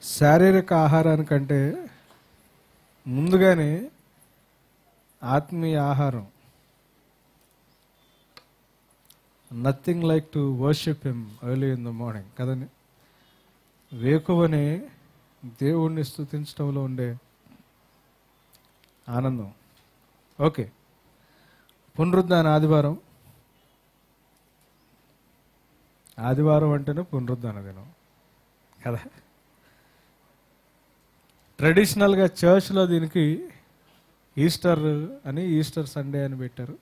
శారీరక ఆహారానికంటే ముందుగానే ఆత్మీయ ఆహారం nothing like to worship him early in the morning కదండి వేకువనే దేవుణ్ణి స్థుతించడంలో ఉండే ఆనందం ఓకే పునరుద్ధాన ఆదివారం ఆదివారం అంటేనే పునరుద్ధాన దినం కదా ట్రెడిషనల్గా చర్చ్లో దీనికి ఈస్టర్ అని ఈస్టర్ సండే అని పెట్టారు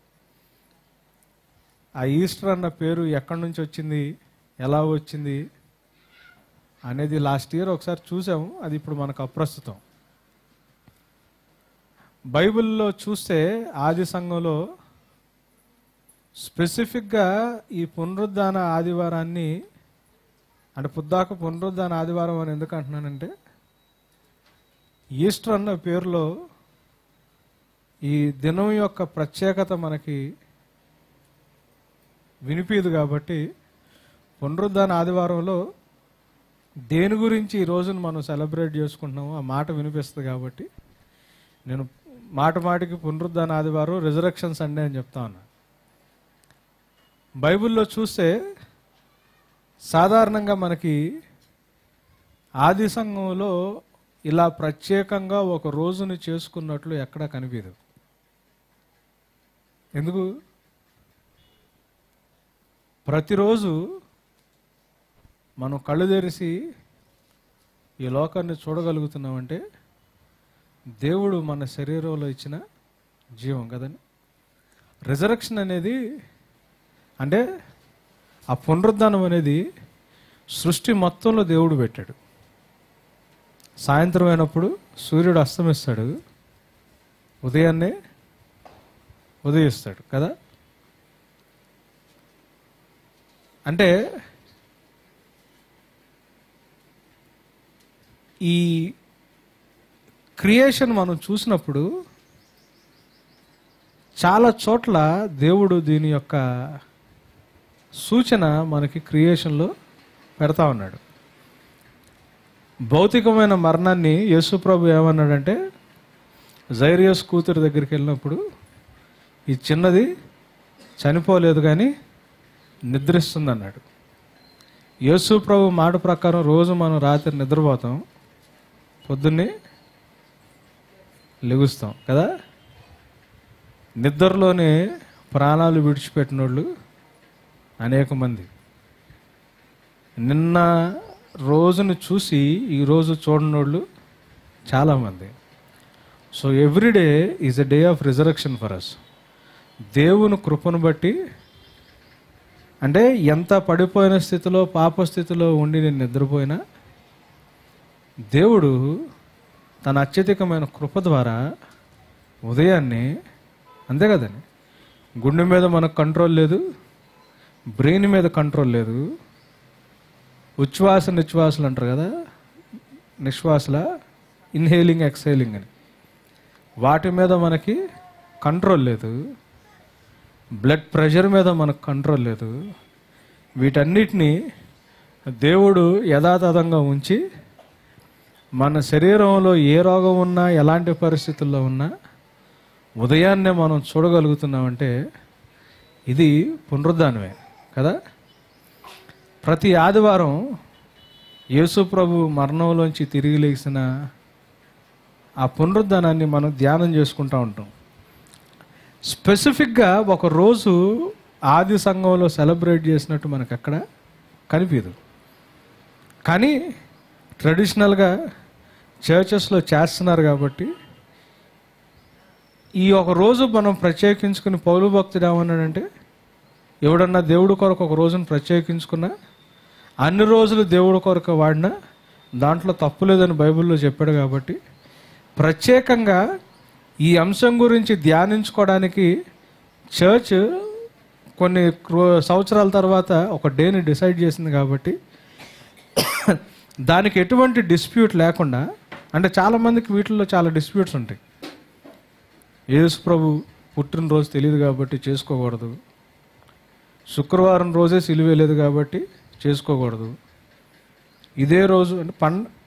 ఆ ఈస్టర్ అన్న పేరు ఎక్కడి నుంచి వచ్చింది ఎలా వచ్చింది అనేది లాస్ట్ ఇయర్ ఒకసారి చూసాము అది ఇప్పుడు మనకు అప్రస్తుతం బైబిల్లో చూస్తే ఆది సంఘంలో స్పెసిఫిక్గా ఈ పునరుద్ధాన ఆదివారాన్ని అంటే పుద్దాక పునరుద్ధాన ఆదివారం అని ఎందుకు అంటున్నానంటే ఈస్టర్ అన్న పేరులో ఈ దినం యొక్క ప్రత్యేకత మనకి వినిపించదు కాబట్టి పునరుద్ధాన ఆదివారంలో దేని గురించి ఈ రోజున మనం సెలబ్రేట్ చేసుకుంటున్నామో ఆ మాట వినిపిస్తుంది కాబట్టి నేను మాట మాటికి పునరుద్ధాన ఆదివారం రిజరక్షన్ సండే అని చెప్తా ఉన్నా బైబిల్లో చూస్తే సాధారణంగా మనకి ఆది సంఘంలో ఇలా ప్రత్యేకంగా ఒక రోజుని చేసుకున్నట్లు ఎక్కడా కనిపించదు ఎందుకు ప్రతిరోజు మనం కళ్ళు తెరిసి ఈ లోకాన్ని చూడగలుగుతున్నామంటే దేవుడు మన శరీరంలో ఇచ్చిన జీవం కదండి రిజరక్షన్ అనేది అంటే ఆ పునరుద్ధానం అనేది సృష్టి మొత్తంలో దేవుడు పెట్టాడు సాయంత్రం అయినప్పుడు సూర్యుడు అస్తమిస్తాడు ఉదయాన్నే ఉదయిస్తాడు కదా అంటే ఈ క్రియేషన్ మనం చూసినప్పుడు చాలా చోట్ల దేవుడు దీని యొక్క సూచన మనకి క్రియేషన్లో పెడతా ఉన్నాడు భౌతికమైన మరణాన్ని యేసుప్రభు ఏమన్నాడంటే జైరియస్ కూతురు దగ్గరికి వెళ్ళినప్పుడు ఈ చిన్నది చనిపోలేదు కానీ నిద్రిస్తుంది అన్నాడు యేసు ప్రభు మాట ప్రకారం రోజు మనం రాత్రి నిద్రపోతాం పొద్దున్నే లెగుస్తాం కదా నిద్రలోనే ప్రాణాలు విడిచిపెట్టిన వాళ్ళు అనేక మంది నిన్న రోజును చూసి ఈరోజు చూడనోళ్ళు చాలామంది so every day is a day of resurrection for us దేవుని కృపను బట్టి అంటే ఎంత పడిపోయిన స్థితిలో పాప స్థితిలో ఉండి నేను నిద్రపోయినా దేవుడు తన అత్యధికమైన కృప ద్వారా ఉదయాన్నే అంతే కదండి గుండె మీద మనకు కంట్రోల్ లేదు బ్రెయిన్ మీద కంట్రోల్ లేదు ఉచ్ఛ్వాస నిశ్వాసలు అంటారు కదా నిశ్వాసల ఇన్హేలింగ్ ఎక్స్హేలింగ్ అని వాటి మీద మనకి కంట్రోల్ లేదు బ్లడ్ ప్రెషర్ మీద మనకు కంట్రోల్ లేదు వీటన్నిటినీ దేవుడు యథాతథంగా ఉంచి మన శరీరంలో ఏ రోగం ఉన్నా ఎలాంటి పరిస్థితుల్లో ఉన్నా ఉదయాన్నే మనం చూడగలుగుతున్నామంటే ఇది పునరుద్ధానమే కదా ప్రతి ఆదివారం యేసు ప్రభు మరణంలోంచి తిరిగి లేచిన ఆ పునరుద్ధానాన్ని మనం ధ్యానం చేసుకుంటూ ఉంటాం స్పెసిఫిక్గా ఒక రోజు ఆది సంఘంలో సెలబ్రేట్ చేసినట్టు మనకు అక్కడ కనిపించదు కానీ ట్రెడిషనల్గా చర్చెస్లో చేస్తున్నారు కాబట్టి ఈ ఒక రోజు మనం ప్రత్యేకించుకుని పౌలు భక్తుడు ఏమన్నాడంటే ఎవడన్నా దేవుడు కొరకు ఒక రోజును ప్రత్యేకించుకున్నా అన్ని రోజులు దేవుడు కొరకు వాడినా దాంట్లో తప్పు లేదని బైబిల్లో చెప్పాడు కాబట్టి ప్రత్యేకంగా ఈ అంశం గురించి ధ్యానించుకోవడానికి చర్చ్ కొన్ని క్రో- సంవత్సరాల తర్వాత ఒక డేని డిసైడ్ చేసింది కాబట్టి దానికి ఎటువంటి డిస్ప్యూట్ లేకుండా అంటే చాలామందికి వీటిల్లో చాలా డిస్ప్యూట్స్ ఉంటాయి యేసు ప్రభు పుట్టినరోజు తెలియదు కాబట్టి చేసుకోకూడదు శుక్రవారం రోజే సిలువ లేదు కాబట్టి చేసుకోకూడదు ఇదే రోజు అంటే పం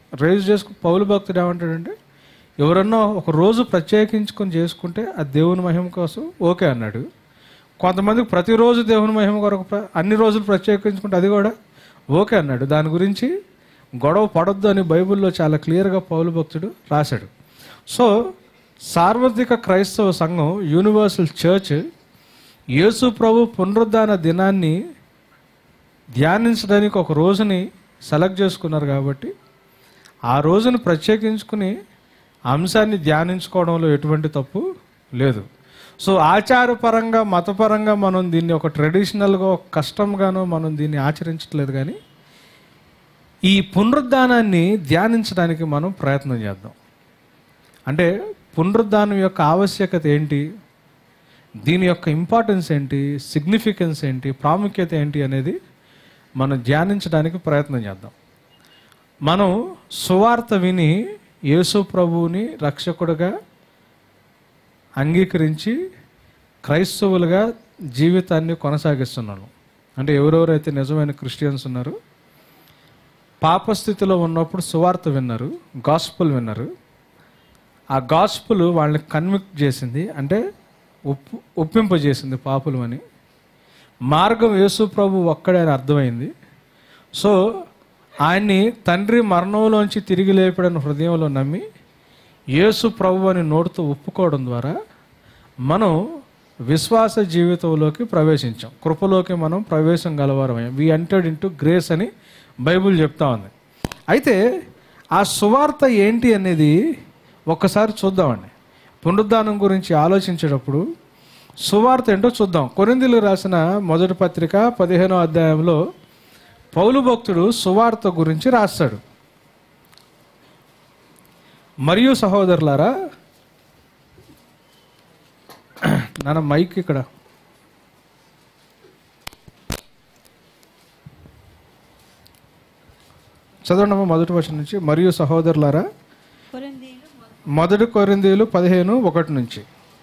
రైజ్ చేసుకు పౌలు భక్తుడు ఏమంటాడంటే ఎవరన్నా ఒక రోజు ప్రత్యేకించుకొని చేసుకుంటే అది దేవుని మహిమ కోసం ఓకే అన్నాడు కొంతమందికి ప్రతిరోజు దేవుని మహిమ కొరకు ప్ర- అన్ని రోజులు ప్రత్యేకించుకుంటే అది కూడా ఓకే అన్నాడు దాని గురించి గొడవ పడొద్దు అని బైబిల్లో చాలా క్లియర్గా పౌలు భక్తుడు రాశాడు సో సార్వత్రిక క్రైస్తవ సంఘం యూనివర్సల్ చర్చ్ యేసు ప్రభు పునరుద్ధాన దినాన్ని ధ్యానించడానికి ఒక రోజుని సెలెక్ట్ చేసుకున్నారు కాబట్టి ఆ రోజును ప్రత్యేకించుకుని ఆ అంశాన్ని ధ్యానించుకోవడంలో ఎటువంటి తప్పు లేదు సో ఆచారపరంగా మతపరంగా మనం దీన్ని ఒక ట్రెడిషనల్గా ఒక కష్టంగానో మనం దీన్ని ఆచరించట్లేదు కానీ ఈ పునరుద్ధానాన్ని ధ్యానించడానికి మనం ప్రయత్నం చేద్దాం అంటే పునరుద్ధానం యొక్క ఆవశ్యకత ఏంటి దీని యొక్క ఇంపార్టెన్స్ ఏంటి సిగ్నిఫికెన్స్ ఏంటి ప్రాముఖ్యత ఏంటి అనేది మనం ధ్యానించడానికి ప్రయత్నం చేద్దాం మనం సువార్త విని యేసు ప్రభువుని రక్షకుడుగా అంగీకరించి క్రైస్తవులుగా జీవితాన్ని కొనసాగిస్తున్నాను అంటే ఎవరెవరైతే నిజమైన క్రిస్టియన్స్ ఉన్నారో పాపస్థితిలో ఉన్నప్పుడు సువార్త విన్నారు గాస్పుల్ విన్నారు ఆ గాస్పుల్ వాళ్ళని కన్విక్ట్ చేసింది అంటే ఒప్పు ఒప్పింపజేసింది పాపులు అని మార్గం యేసు ప్రభు ఒక్కడే అని అర్థమైంది సో ఆయన్ని తండ్రి మరణంలోంచి తిరిగి లేపడని హృదయంలో నమ్మి యేసు ప్రభు అని నోటితో ఒప్పుకోవడం ద్వారా మనం విశ్వాస జీవితంలోకి ప్రవేశించాం కృపలోకి మనం ప్రవేశం గలవారమయ్యాం వి ఎంటర్డ్ ఇంటూ గ్రేస్ అని బైబుల్ చెప్తా ఉంది అయితే ఆ సువార్త ఏంటి అనేది ఒక్కసారి చూద్దామండి పునరుద్ధానం గురించి ఆలోచించేటప్పుడు సువార్త ఏంటో చూద్దాం కొరిందులు రాసిన మొదటి పత్రిక పదిహేనో అధ్యాయంలో పౌలు భక్తుడు సువార్త గురించి రాస్తాడు మరియు సహోదరులారా నాన్న మైక్ ఇక్కడ చదవండి మొదటి వర్షం నుంచి మరియు సహోదరులారా కొరింథీయులు మొదటి కొరిందీలు పదిహేను ఒకటి నుంచి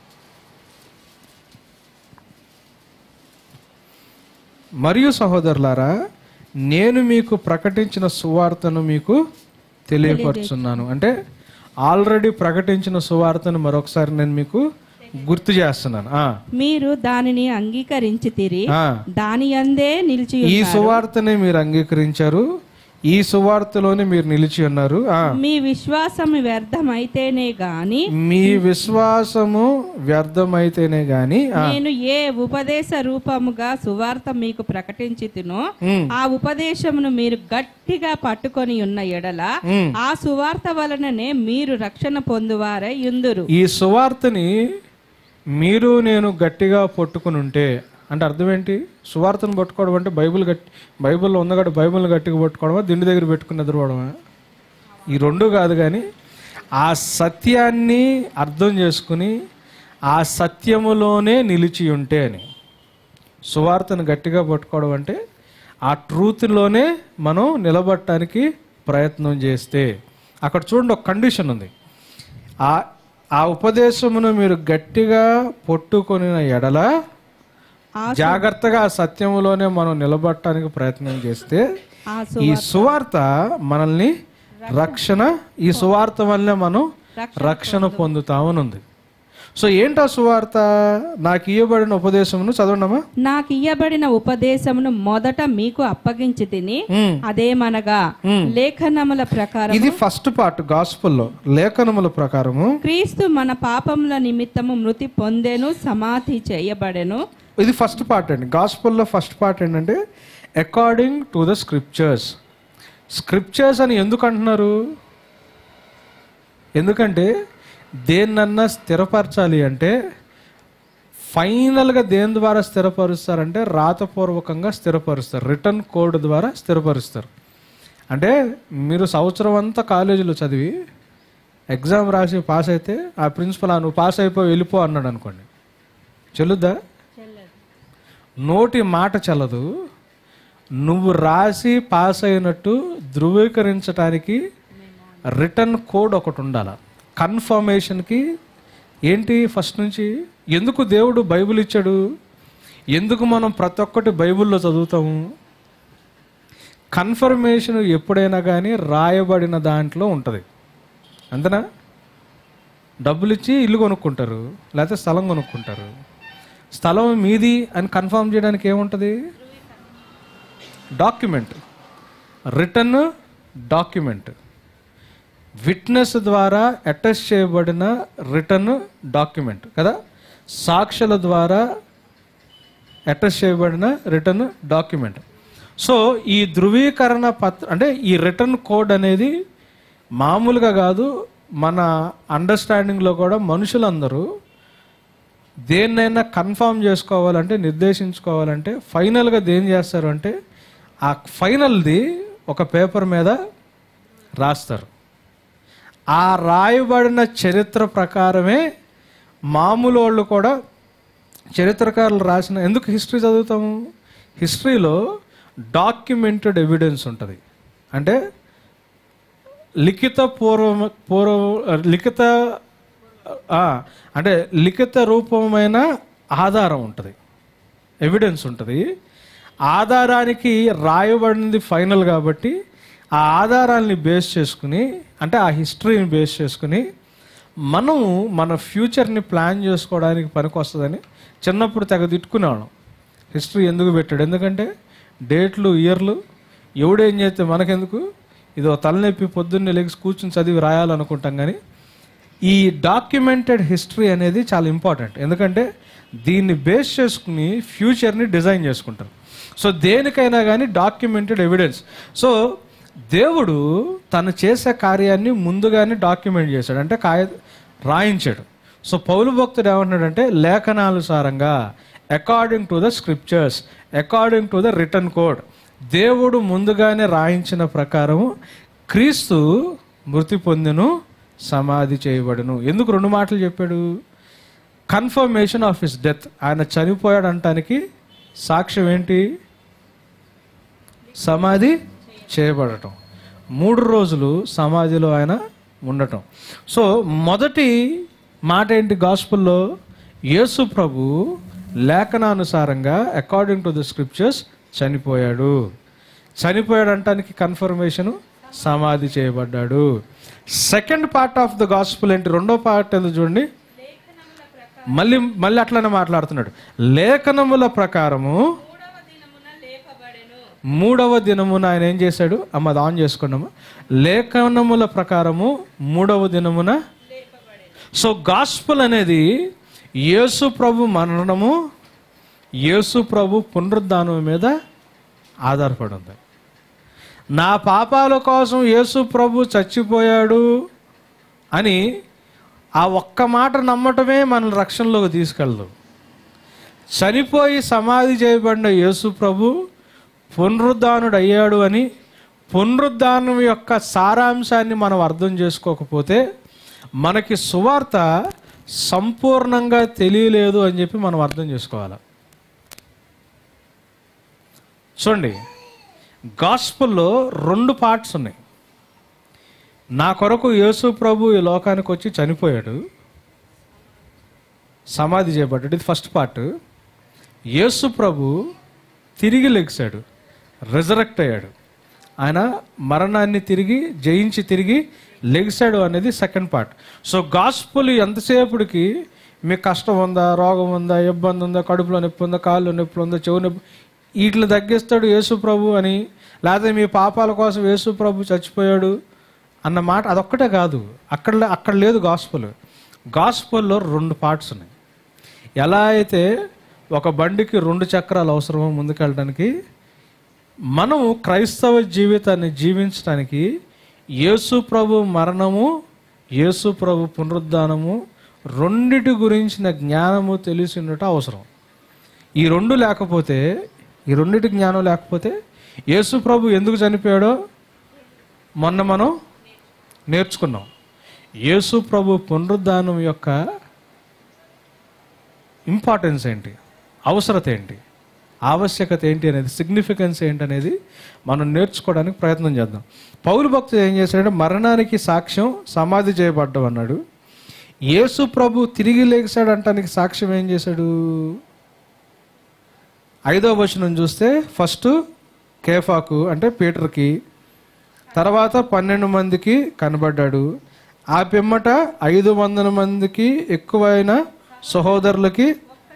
మరియు సహోదరులారా నేను మీకు ప్రకటించిన సువార్తను మీకు తెలియపరుచున్నాను అంటే ఆల్రెడీ ప్రకటించిన సువార్తను మరొకసారి నేను మీకు గుర్తు చేస్తున్నాను ఆ, మీరు దానిని అంగీకరించి ఆ. దాని అందే నిలిచి ఈ సువార్తని మీరు అంగీకరించారు ఈ సువార్తలోనే మీరు నిలిచి ఉన్నారు ఆ, మీ విశ్వాసం వ్యర్థమైతేనే గాని మీ విశ్వాసము వ్యర్థమైతేనే గాని ఆ, నేను ఏ ఉపదేశ రూపముగా సువార్త మీకు ప్రకటించి తినో ఉమ్, ఆ ఉపదేశమును మీరు గట్టిగా పట్టుకొని ఉన్న ఎడల ఉమ్. ఆ సువార్త వలననే మీరు రక్షణ పొందువారై యుందురు ఈ సువార్తని మీరు నేను గట్టిగా పట్టుకుని ఉంటే అంటే అర్థం ఏంటి సువార్తను పట్టుకోవడం అంటే బైబిల్ గట్టి బైబిల్లో ఉంది కాబట్టి బైబిల్ని గట్టిగా పట్టుకోవడమా దిండు దగ్గర పెట్టుకుని నిద్రపోవడమా ఈ రెండు కాదు కానీ ఆ సత్యాన్ని అర్థం చేసుకుని ఆ సత్యములోనే నిలిచి ఉంటే అని సువార్తను గట్టిగా పట్టుకోవడం అంటే ఆ ట్రూత్లోనే మనం నిలబడటానికి ప్రయత్నం చేస్తే అక్కడ చూడండి ఒక కండిషన్ ఉంది ఆ ఆ ఉపదేశమును మీరు గట్టిగా పట్టుకొనిన ఎడల ఆ జాగ్రత్తగా ఆ సత్యములోనే మనం నిలబడటానికి ప్రయత్నం చేస్తే ఆ ఈ సువార్త మనల్ని రక్షణ ఈ సువార్త వల్లనే మనం రక్షణ పొందుతామనుంది సో ఏంటా సువార్త నాకు ఇవ్వబడిన ఉపదేశమును చదవండమ్మా నాకు ఇయ్యబడిన ఉపదేశమును మొదట మీకు అప్పగించి తిని ఉమ్. అదేమనగా లేఖనముల ప్రకారం ఇది ఫస్ట్ పార్ట్ గాస్పుల్లో లేఖనముల ప్రకారము క్రీస్తు మన పాపముల నిమిత్తము మృతి పొందెను సమాధి చేయబడెను ఇది ఫస్ట్ పార్ట్ అండి గాస్పుల్లో ఫస్ట్ పార్ట్ ఏంటంటే according to the scriptures scriptures అని ఎందుకు అంటున్నారు ఎందుకంటే దేన్నన్నా స్థిరపరచాలి అంటే ఫైనల్గా దేని ద్వారా స్థిరపరుస్తారంటే రాతపూర్వకంగా స్థిరపరుస్తారు రిటర్న్ కోడ్ ద్వారా స్థిరపరుస్తారు అంటే మీరు సంవత్సరం అంతా కాలేజీలో చదివి ఎగ్జామ్ రాసి పాస్ అయితే ఆ ప్రిన్సిపల్ "ఆ, నువ్వు పాస్ అయిపో వెళ్ళిపో అన్నాడు అనుకోండి చెల్లుద్దా నోటి మాట చల్లదు నువ్వు రాసి పాస్ అయినట్టు ధృవీకరించడానికి రిటర్న్ కోడ్ ఒకటి ఉండాలి కన్ఫర్మేషన్కి ఏంటి ఫస్ట్ నుంచి ఎందుకు దేవుడు బైబిల్ ఇచ్చాడు ఎందుకు మనం ప్రతి ఒక్కటి బైబిల్లో చదువుతాము కన్ఫర్మేషన్ ఎప్పుడైనా కానీ రాయబడిన దాంట్లో ఉంటుంది అంతేనా డబ్బులు ఇచ్చి ఇల్లు కొనుక్కుంటారు లేకపోతే స్థలం కొనుక్కుంటారు స్థలం మీది అని కన్ఫర్మ్ చేయడానికి ఏముంటుంది డాక్యుమెంట్ రిటర్న్ డాక్యుమెంట్ విట్నెస్ ద్వారా అటెస్ట్ చేయబడిన రిటర్న్ డాక్యుమెంట్ కదా సాక్షుల ద్వారా అటెస్ట్ చేయబడిన రిటర్న్ డాక్యుమెంట్ సో ఈ ధృవీకరణ పత్ర అంటే ఈ రిటర్న్ కోడ్ అనేది మామూలుగా కాదు మన అండర్స్టాండింగ్లో కూడా మనుషులందరూ దేన్నైనా కన్ఫామ్ చేసుకోవాలంటే నిర్దేశించుకోవాలంటే ఫైనల్గా దేం చేస్తారు అంటే ఆ ఫైనల్ది ఒక పేపర్ మీద రాస్తారు ఆ రాయబడిన చరిత్ర ప్రకారమే మామూలు వాళ్ళు కూడా చరిత్రకారులు రాసిన ఎందుకు హిస్టరీ చదువుతాము హిస్టరీలో డాక్యుమెంటెడ్ ఎవిడెన్స్ ఉంటుంది అంటే లిఖిత పూర్వ పూర్వ లిఖిత ఆ, అంటే లిఖిత రూపమైన ఆధారం ఉంటుంది ఎవిడెన్స్ ఉంటుంది ఆధారానికి రాయబడినది ఫైనల్ కాబట్టి ఆ ఆధారాల్ని బేస్ చేసుకుని అంటే ఆ హిస్టరీని బేస్ చేసుకుని మనము మన ఫ్యూచర్ని ప్లాన్ చేసుకోవడానికి పనికొస్తుందని చిన్నప్పుడు తెగ తిట్టుకునేవాళ్ళం హిస్టరీ ఎందుకు పెట్టాడు ఎందుకంటే డేట్లు ఇయర్లు ఎవడేం చేస్తే మనకెందుకు ఇదో తలనొప్పి పొద్దున్నే లెగ్స్ కూర్చుని చదివి రాయాలనుకుంటాం కానీ ఈ డాక్యుమెంటెడ్ హిస్టరీ అనేది చాలా ఇంపార్టెంట్ ఎందుకంటే దీన్ని బేస్ చేసుకుని ఫ్యూచర్ని డిజైన్ చేసుకుంటారు సో దేనికైనా కానీ డాక్యుమెంటెడ్ ఎవిడెన్స్ సో దేవుడు తను చేసే కార్యాన్ని ముందుగానే డాక్యుమెంట్ చేశాడు అంటే కాయ రాయించాడు సో పౌలు భక్తుడు ఏమంటున్నాడంటే లేఖనానుసారంగా అకార్డింగ్ టు ద స్క్రిప్చర్స్ according to the written code దేవుడు ముందుగానే రాయించిన ప్రకారము క్రీస్తు మృతి పొందెను సమాధి చేయబడును ఎందుకు రెండు మాటలు చెప్పాడు కన్ఫర్మేషన్ ఆఫ్ హిస్ డెత్ ఆయన చనిపోయాడు అంటానికి సాక్ష్యం ఏంటి సమాధి చేయబడటం మూడు రోజులు సమాధిలో ఆయన ఉండటం సో మొదటి మాట ఏంటి గాస్పుల్లో యేసు ప్రభు లేఖనానుసారంగా అకార్డింగ్ టు ద స్క్రిప్చర్స్ చనిపోయాడు చనిపోయాడు అంటానికి కన్ఫర్మేషను సమాధి చేయబడ్డాడు second part of the gospel ఏంటి రెండో పార్ట్ ఏదో చూడండి మళ్ళీ మళ్ళీ అట్లనే మాట్లాడుతున్నాడు లేఖనముల ప్రకారము మూడవ దినమున ఆయన ఏం చేశాడు అమ్మ అది ఆన్ చేసుకున్నాము లేఖనముల ప్రకారము మూడవ దినమున సో గాస్పుల్ అనేది యేసు ప్రభు మరణము యేసు ప్రభు పునరుద్ధానం మీద ఆధారపడి ఉంది నా పాపాల కోసం యేసు ప్రభు చచ్చిపోయాడు అని ఆ ఒక్క మాట నమ్మటమే మన రక్షణలోకి తీసుకెళ్ళదు చనిపోయి సమాధి చేయబడిన యేసు ప్రభు పునరుద్ధానుడు అయ్యాడు అని పునరుద్ధానం యొక్క సారాంశాన్ని మనం అర్థం చేసుకోకపోతే మనకి సువార్త సంపూర్ణంగా తెలియలేదు అని చెప్పి మనం అర్థం చేసుకోవాలి చూడండి గాస్పుల్లో రెండు పార్ట్స్ ఉన్నాయి నా కొరకు యేసు ప్రభు ఈ లోకానికి వచ్చి చనిపోయాడు సమాధి చేయబడ్డాడు ఇది ఫస్ట్ పార్ట్ యేసు ప్రభు తిరిగి లెగిశాడు రిజరెక్ట్ అయ్యాడు ఆయన మరణాన్ని తిరిగి జయించి తిరిగి లెగిశాడు అనేది సెకండ్ పార్ట్ సో గాస్పుల్ ఎంతసేపటికి మీకు కష్టం ఉందా రోగం ఉందా ఇబ్బంది ఉందా కడుపులో నొప్పి ఉందా కాళ్ళు నొప్పి ఉందా చెవు నొప్పి వీటిని తగ్గిస్తాడు యేసు ప్రభు అని లేకపోతే మీ పాపాల కోసం యేసు ప్రభు చచ్చిపోయాడు అన్న మాట అదొక్కటే కాదు అక్కడ అక్కడ లేదు గాస్పుల్ గాస్పుల్లో రెండు పార్ట్స్ ఉన్నాయి ఎలా అయితే ఒక బండికి రెండు చక్రాలు అవసరమో ముందుకెళ్ళడానికి మనం క్రైస్తవ జీవితాన్ని జీవించడానికి యేసు ప్రభు మరణము యేసు ప్రభు పునరుద్ధానము రెండిటి గురించిన జ్ఞానము తెలిసి ఉండటం అవసరం ఈ రెండు లేకపోతే ఈ రెండిటి జ్ఞానం లేకపోతే యేసు ప్రభు ఎందుకు చనిపోయాడో మొన్న మనం నేర్చుకున్నాం యేసు ప్రభు పునరుద్ధానం యొక్క ఇంపార్టెన్స్ ఏంటి అవసరత ఏంటి ఆవశ్యకత ఏంటి అనేది సిగ్నిఫికెన్స్ ఏంటి అనేది మనం నేర్చుకోవడానికి ప్రయత్నం చేద్దాం పౌరు భక్తుడు ఏం చేశాడంటే మరణానికి సాక్ష్యం సమాధి చేయబడ్డం అన్నాడు యేసు ప్రభు తిరిగి లేచాడు అంటానికి సాక్ష్యం ఏం చేశాడు ఐదో వచనం చూస్తే ఫస్ట్ కేఫాకు అంటే పీటర్కి తర్వాత పన్నెండు మందికి కనబడ్డాడు ఆ పిమ్మట ఐదు వందల మందికి ఎక్కువైన సహోదరులకి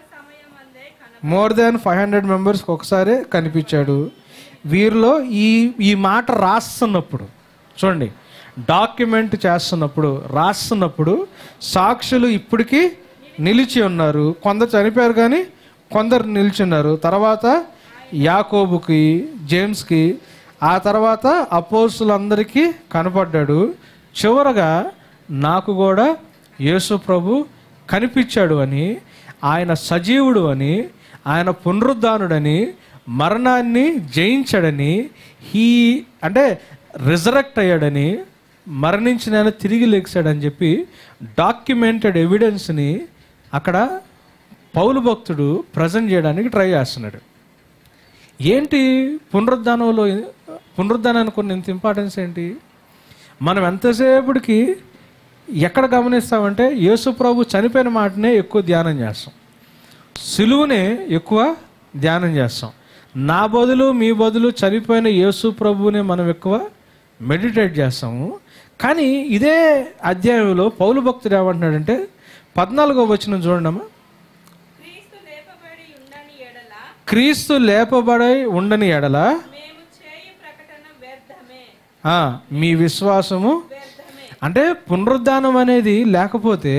మోర్ దాన్ ఫైవ్ హండ్రెడ్ మెంబర్స్కి ఒకసారి కనిపించాడు వీరిలో ఈ ఈ మాట రాస్తున్నప్పుడు చూడండి డాక్యుమెంట్ చేస్తున్నప్పుడు రాస్తున్నప్పుడు సాక్షులు ఇప్పటికీ నిలిచి ఉన్నారు కొందరు చనిపోయారు కానీ కొందరు నిలిచి ఉన్నారు తర్వాత యాకోబుకి జేమ్స్కి ఆ తర్వాత అపోసులందరికీ కనపడ్డాడు చివరగా నాకు కూడా యేసు ప్రభు కనిపించాడు అని ఆయన సజీవుడు అని ఆయన పునరుద్ధానుడని మరణాన్ని జయించాడని హీ అంటే రిజరెక్ట్ అయ్యాడని మరణించిన ఆయన తిరిగి లేచాడని చెప్పి డాక్యుమెంటెడ్ ఎవిడెన్స్ని అక్కడ పౌలు భక్తుడు ప్రజెంట్ చేయడానికి ట్రై చేస్తున్నాడు ఏంటి పునరుద్ధానంలో పునరుద్ధానానికి కొన్ని ఇంత ఇంపార్టెన్స్ ఏంటి మనం ఎంతసేపటికి ఎక్కడ గమనిస్తామంటే యేసు ప్రభు చనిపోయిన మాటనే ఎక్కువ ధ్యానం చేస్తాం సిలువునే ఎక్కువ ధ్యానం చేస్తాం నా బదులు మీ బదులు చనిపోయిన యేసు ప్రభువునే మనం ఎక్కువ మెడిటేట్ చేస్తాము కానీ ఇదే అధ్యాయంలో పౌలు భక్తుడు ఏమంటున్నాడంటే పద్నాలుగో వచ్చిన చూడండమ్మా క్రీస్తు లేపబడి ఉండని ఎడల క్రీస్తు లేపబడై ఉండని ఎడల మేము చేయు ప్రకటన వ్యర్థమే ఆ, మీ విశ్వాసము వ్యర్థమే అంటే పునరుద్ధానం అనేది లేకపోతే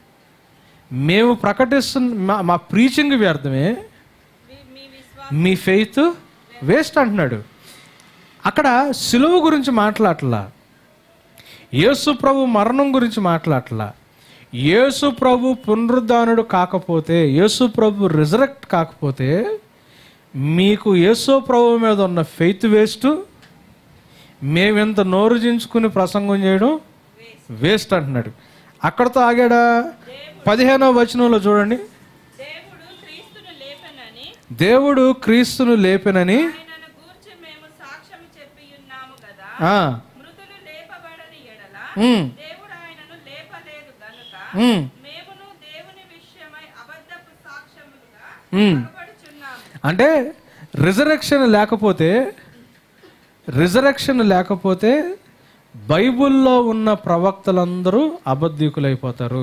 మేము ప్రకటిస్తున్న మా- మా ప్రీచింగ్ వ్యర్థమే మీ- మీ విశ్వాసం మీ ఫెయిత్ వేస్ట్ అంటున్నాడు అక్కడ సిలువ గురించి మాట్లాడట్లా యేసు ప్రభు మరణం గురించి మాట్లాడట్లా యేసు ప్రభు పునరుద్ధానుడు కాకపోతే యేసు ప్రభు రిజరెక్ట్ కాకపోతే మీకు యేసు ప్రభు మీద ఉన్న ఫెయిత్ వేస్ట్ మేమింత నోరు చించుకుని ప్రసంగం చేయడం వేస్ట్ అంటున్నాడు అక్కడతో ఆగాడా పదిహేనో వచనంలో చూడండి దేవుడు క్రీస్తును లేపనని దేవుడు క్రీస్తును లేపెనని ఆయనను గూర్చి మేము సాక్ష్యం చెప్పి ఉన్నాము కదా ఆ, మృతులు లేపబడని ఎడల ఉమ్, దేవుడు ఆయనను లేపలేదు గనుక ఉమ్, మేమును దేవుని విషయమై అబద్ధపు సాక్ష్యములుగా ఉమ్. పడుచున్నాము అంటే రిజరెక్షన్ లేకపోతే రిజరెక్షన్ లేకపోతే బైబిల్లో ఉన్న ప్రవక్తలందరూ అబద్ధికులైపోతారు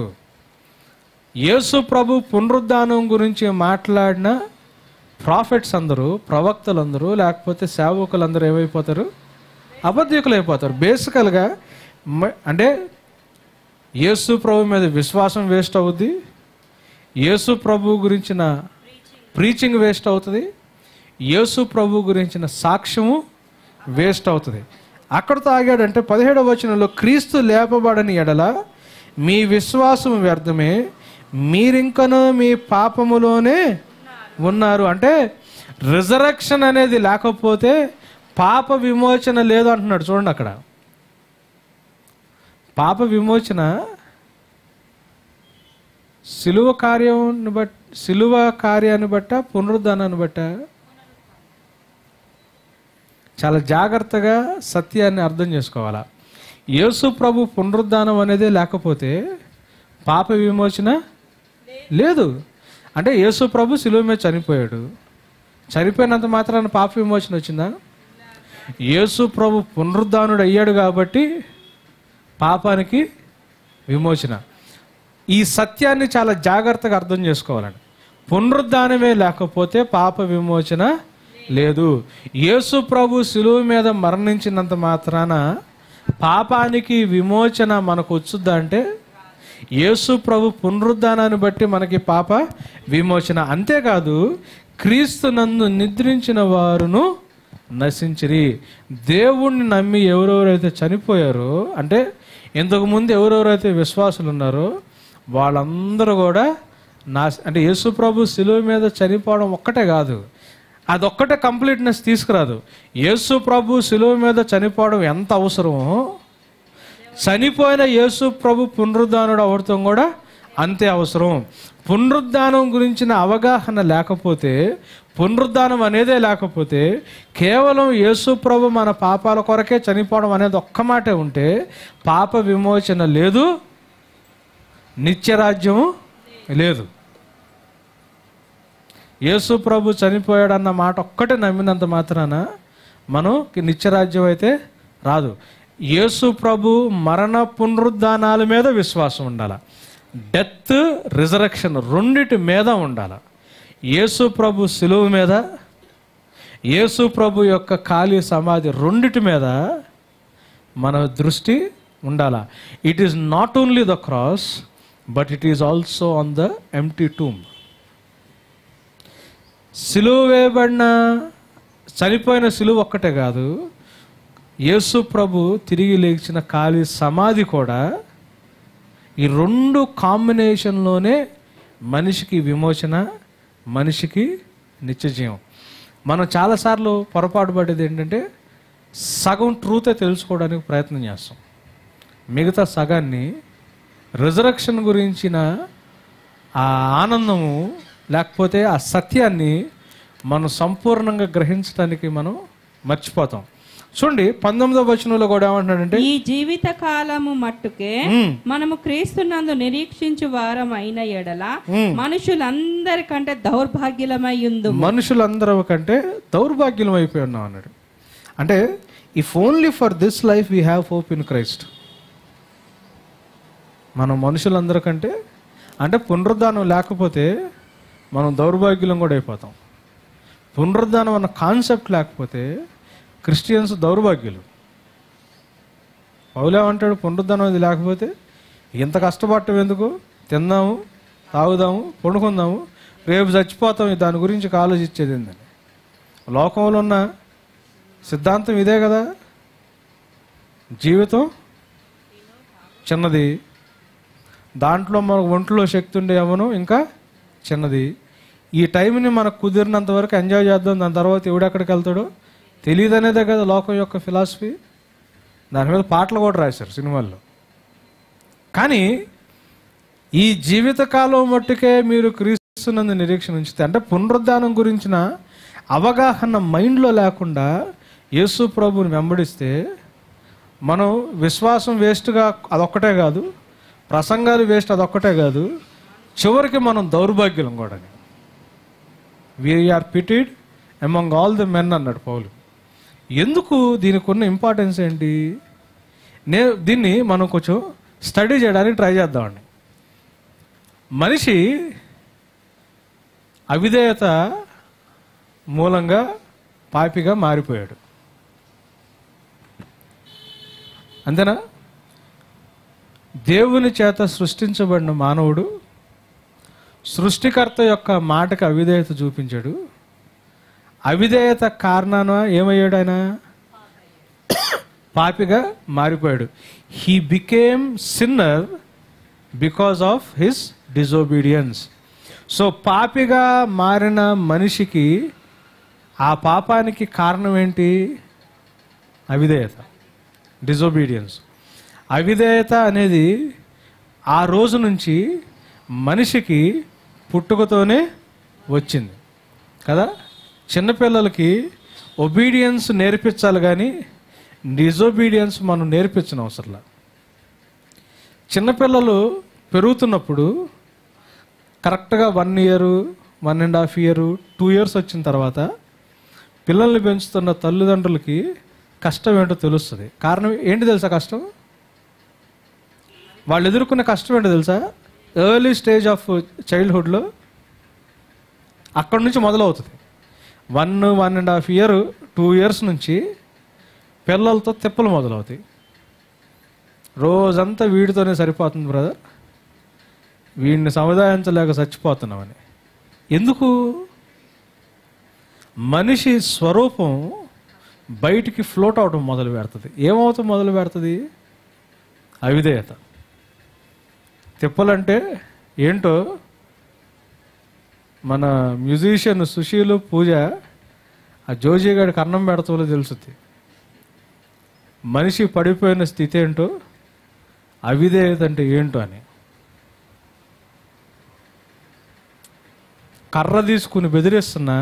యేసు ప్రభు పునరుద్ధానం గురించి మాట్లాడిన ప్రాఫిట్స్ అందరూ ప్రవక్తలందరూ లేకపోతే సేవకులందరూ ఏమైపోతారు అబద్ధికులైపోతారు బేసికల్గా మ- అంటే యేసు ప్రభు మీద విశ్వాసం వేస్ట్ అవుద్ది యేసు ప్రభు గురించిన ప్రీచింగ్ వేస్ట్ అవుతుంది యేసు ప్రభు గురించిన సాక్ష్యము వేస్ట్ అవుతుంది అక్కడతో ఆగాడంటే పదిహేడవ వచనంలో క్రీస్తు లేపబడని ఎడల మీ విశ్వాసం వ్యర్థమే మీరింకనూ మీ పాపములోనే ఉన్నారు అంటే రిజరక్షన్ అనేది లేకపోతే పాప విమోచన లేదు అంటున్నాడు చూడండి అక్కడ పాప విమోచన సిలువ కార్యాన్ని బట్ సిలువ కార్యాన్ని బట్ట పునరుద్ధానాన్ని బట్ట చాలా జాగ్రత్తగా సత్యాన్ని అర్థం చేసుకోవాలా యేసు ప్రభు పునరుద్ధానం అనేదే లేకపోతే పాప విమోచన లేదు అంటే యేసు ప్రభు సిలువ మీద చనిపోయాడు చనిపోయినంత మాత్రాన పాప విమోచన వచ్చిందా యేసు ప్రభు పునరుద్ధానుడు అయ్యాడు కాబట్టి పాపానికి విమోచన ఈ సత్యాన్ని చాలా జాగ్రత్తగా అర్థం చేసుకోవాలండి పునరుద్ధానమే లేకపోతే పాప విమోచన లేదు యేసు ప్రభు శిలువ మీద మరణించినంత మాత్రాన పాపానికి విమోచన మనకు వచ్చుద్దా అంటే యేసు ప్రభు పునరుద్ధానాన్ని బట్టి మనకి పాప విమోచన అంతేకాదు క్రీస్తు నందు నిద్రించిన వారును నశించిరి దేవుణ్ణి నమ్మి ఎవరెవరైతే చనిపోయారో అంటే ఇంతకు ముందు ఎవరెవరైతే విశ్వాసులు ఉన్నారో వాళ్ళందరూ కూడా నా అంటే యేసు ప్రభు శిలువ మీద చనిపోవడం ఒక్కటే కాదు అదొక్కటే కంప్లీట్నెస్ తీసుకురాదు యేసు ప్రభు శిలువ మీద చనిపోవడం ఎంత అవసరమో చనిపోయిన యేసు ప్రభు పునరుద్ధానుడు అవడం కూడా అంతే అవసరం పునరుద్ధానం గురించిన అవగాహన లేకపోతే పునరుద్ధానం అనేదే లేకపోతే కేవలం యేసు ప్రభు మన పాపాల కొరకే చనిపోవడం అనేది ఒక్క మాటే ఉంటే పాప విమోచన లేదు నిత్యరాజ్యము లేదు యేసు ప్రభు చనిపోయాడన్న మాట ఒక్కటే నమ్మినంత మాత్రాన మనకి నిత్యరాజ్యం అయితే రాదు యేసు ప్రభు మరణ పునరుద్ధానాల మీద విశ్వాసం ఉండాల డెత్ రిజరక్షన్ రెండిటి మీద ఉండాల యేసు ప్రభు సిలువు మీద యేసు ప్రభు యొక్క ఖాళీ సమాధి రెండిటి మీద మన దృష్టి ఉండాలా it is not only the cross but it is also on the empty tomb సిలువ వేయబడిన చనిపోయిన సిలువ ఒక్కటే కాదు యేసు ప్రభు తిరిగి లేచిన ఖాళీ సమాధి కూడా ఈ రెండు కాంబినేషన్లోనే మనిషికి విమోచన మనిషికి నిత్యజీవం మనం చాలాసార్లు పొరపాటు పడేది ఏంటంటే సగం ట్రూతే తెలుసుకోవడానికి ప్రయత్నం చేస్తాం మిగతా సగాన్ని రిజరక్షన్ గురించిన ఆ ఆనందము లేకపోతే ఆ సత్యాన్ని మనం సంపూర్ణంగా గ్రహించడానికి మనం మర్చిపోతాం చూడండి పంతొమ్మిదవ వచనంలో కూడా ఏమంటున్నాడంటే ఈ జీవిత కాలము మట్టుకే మ్మ్. మనము క్రీస్తునందు నిరీక్షించు వారం అయిన ఎడల మ్మ్. మనుషులందరికంటే దౌర్భాగ్యులమై ఉందు మనుషులందరూ కంటే దౌర్భాగ్యం అయిపోయి ఉన్నాం అన్నాడు అంటే if only for this life we have hope in Christ మనం మనుషులందరికంటే అంటే పునరుద్ధానం లేకపోతే మనం దౌర్భాగ్యులం కూడా అయిపోతాం పునరుద్ధానం అన్న కాన్సెప్ట్ లేకపోతే క్రిస్టియన్స్ దౌర్భాగ్యులు పౌలేమంటాడు పునరుద్ధానం అది లేకపోతే ఇంత కష్టపడటం ఎందుకు తిందాము తాగుదాము పండుకుందాము రేపు చచ్చిపోతాం దాని గురించి ఆలోచించేది ఏందని లోకంలో ఉన్న సిద్ధాంతం ఇదే కదా జీవితం చిన్నది దాంట్లో మనకు ఒంట్లో శక్తి ఉండే యవ్వను ఇంకా చిన్నది ఈ టైంని మనకు కుదిరినంత వరకు ఎంజాయ్ చేద్దాం దాని తర్వాత ఎవడెక్కడికి వెళ్తాడో తెలియదనేదే కదా లోకం యొక్క ఫిలాసఫీ దాని మీద పాటలు కూడా రాశారు సినిమాల్లో కానీ ఈ జీవితకాలం మట్టుకే మీరు క్రీస్తునందు నిరీక్షణ ఉంచితే అంటే పునరుద్ధానం గురించిన అవగాహన మైండ్లో లేకుండా యేసు ప్రభుని వెంబడిస్తే మనం విశ్వాసం వేస్ట్గా అదొక్కటే కాదు ప్రసంగాలు వేస్ట్ అదొక్కటే కాదు చివరికి మనం దౌర్భాగ్యులం కూడా we are pitied among all the men అన్నాడు పౌలు ఎందుకు దీనికి ఉన్న ఇంపార్టెన్స్ ఏంటి నే దీన్ని మనం కొంచెం స్టడీ చేయడానికి ట్రై చేద్దామండి మనిషి అవిధేయత మూలంగా పాపిగా మారిపోయాడు అంతేనా దేవుని చేత సృష్టించబడిన మానవుడు సృష్టికర్త యొక్క మాటకు అవిధేయత చూపించాడు అవిధేయత కారణాన ఏమయ్యాడు ఆయన పాపిగా మారిపోయాడు he became sinner because of his disobedience so పాపిగా మారిన మనిషికి ఆ పాపానికి కారణం ఏంటి అవిధేయత డిజోబీడియన్స్ అవిధేయత అనేది ఆ రోజు నుంచి మనిషికి పుట్టుకతోనే వచ్చింది కదా చిన్నపిల్లలకి ఒబీడియన్స్ నేర్పించాలి కానీ డిజోబీడియన్స్ మనం నేర్పించిన అవసరంలా చిన్నపిల్లలు పెరుగుతున్నప్పుడు కరెక్ట్గా one year one and half year two years వచ్చిన తర్వాత పిల్లల్ని పెంచుతున్న తల్లిదండ్రులకి కష్టం ఏంటో తెలుస్తుంది కారణం ఏంటి తెలుసా కష్టం వాళ్ళు ఎదుర్కొన్న కష్టం ఏంటో తెలుసా ఎర్లీ స్టేజ్ ఆఫ్ చైల్డ్హుడ్లో అక్కడ నుంచి మొదలవుతుంది one one and half year two years నుంచి పిల్లలతో తిప్పలు మొదలవుతాయి రోజంతా వీడితోనే సరిపోతుంది బ్రదర్ వీడిని సముదాయించలేక చచ్చిపోతున్నామని ఎందుకు మనిషి స్వరూపం బయటికి ఫ్లోట్ అవడం మొదలు పెడుతుంది ఏమవుతాం మొదలు పెడుతుంది అవిధేయత తిప్పలంటే ఏంటో మన మ్యూజిషియన్ సుశీలు పూజ ఆ జోజీ గారికి అన్నం పెడతాలో తెలుసుద్ది మనిషి పడిపోయిన స్థితి ఏంటో అవిధేయత అంటే ఏంటో అని కర్ర తీసుకుని బెదిరిస్తున్నా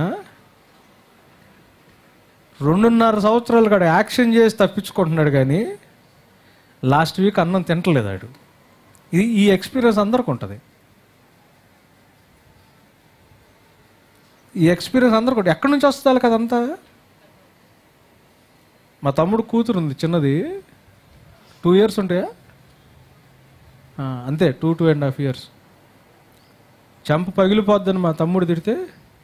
రెండున్నర సంవత్సరాలు కాడ యాక్షన్ చేసి తప్పించుకుంటున్నాడు కానీ లాస్ట్ వీక్ అన్నం తింటలేదు ఆడు ఇది ఈ ఎక్స్పీరియన్స్ అందరికి ఉంటుంది ఈ ఎక్స్పీరియన్స్ అందరికి ఉంటుంది ఎక్కడి నుంచి వస్తుంది కదంతా మా తమ్ముడు కూతురు ఉంది చిన్నది టూ ఇయర్స్ ఉంటాయా ఆ, అంతే two two and half years చెంప పగిలిపోద్దని మా తమ్ముడు తిడితే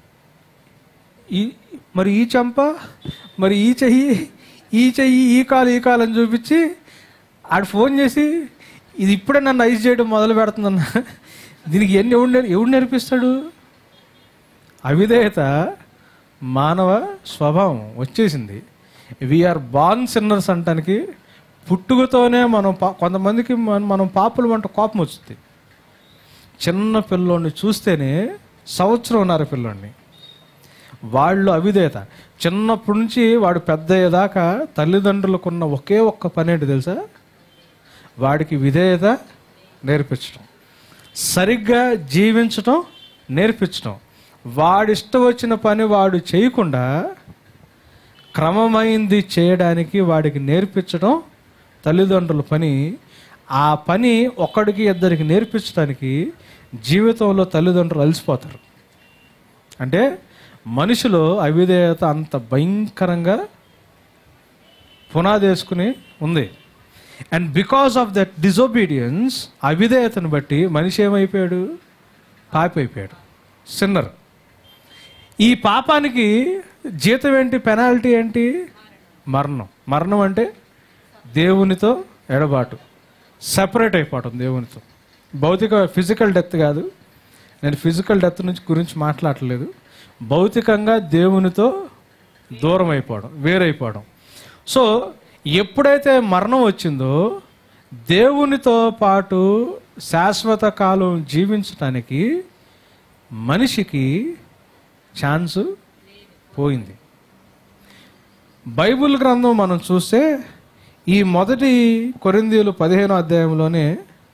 ఈ మరి ఈ చెంప మరి ఈ చెయ్యి ఈ చెయ్యి ఈ కాలు ఈ కాలు అని చూపించి ఆడు ఫోన్ చేసి ఇది ఇప్పుడే నన్ను ఐస్ చేయడం మొదలు పెడుతుందన్న దీనికి ఎన్ని ఎవడు నేర్- ఎవడు నేర్పిస్తాడు అవిధేయత మానవ స్వభావం వచ్చేసింది వీఆర్ బాన్ సిన్నర్స్ అంటానికి పుట్టుకతోనే మనం పా- కొంతమందికి మన- మనం పాపులు వంట కోపం వస్తుంది చిన్న పిల్లోడిని చూస్తేనే సంవత్సరం ఉన్నారు పిల్లోడిని వాళ్ళు అవిధేయత చిన్నప్పటి నుంచి వాడు పెద్ద అయ్యేదాకా తల్లిదండ్రులకున్న ఒకే ఒక్క పని ఏంటి తెలుసా వాడికి విధేయత నేర్పించడం సరిగ్గా జీవించటం నేర్పించడం వాడిష్టం వచ్చిన పని వాడు చేయకుండా క్రమమైంది చేయడానికి వాడికి నేర్పించడం తల్లిదండ్రుల పని ఆ పని ఒక్కడికి ఇద్దరికి నేర్పించడానికి జీవితంలో తల్లిదండ్రులు అలసిపోతారు అంటే మనిషిలో అవిధేయత అంత భయంకరంగా పునాదేసుకుని ఉంది and because of that disobedience అవిధేయతను బట్టి మనిషి ఏమైపోయాడు పాపి అయిపోయాడు సిన్నర్ ఈ పాపానికి జీతం ఏంటి పెనాల్టీ ఏంటి మరణం మరణం అంటే దేవునితో ఎడబాటు సెపరేట్ అయిపోవటం దేవునితో భౌతిక ఫిజికల్ డెత్ కాదు నేను ఫిజికల్ డెత్ నుంచి గురించి మాట్లాడలేదు భౌతికంగా దేవునితో దూరం అయిపోవడం వేరైపోవడం సో ఎప్పుడైతే మరణం వచ్చిందో దేవునితో పాటు శాశ్వత కాలం జీవించటానికి మనిషికి ఛాన్స్ పోయింది బైబిల్ గ్రంథం మనం చూస్తే ఈ మొదటి కొరిందీలు పదిహేనో అధ్యాయంలోనే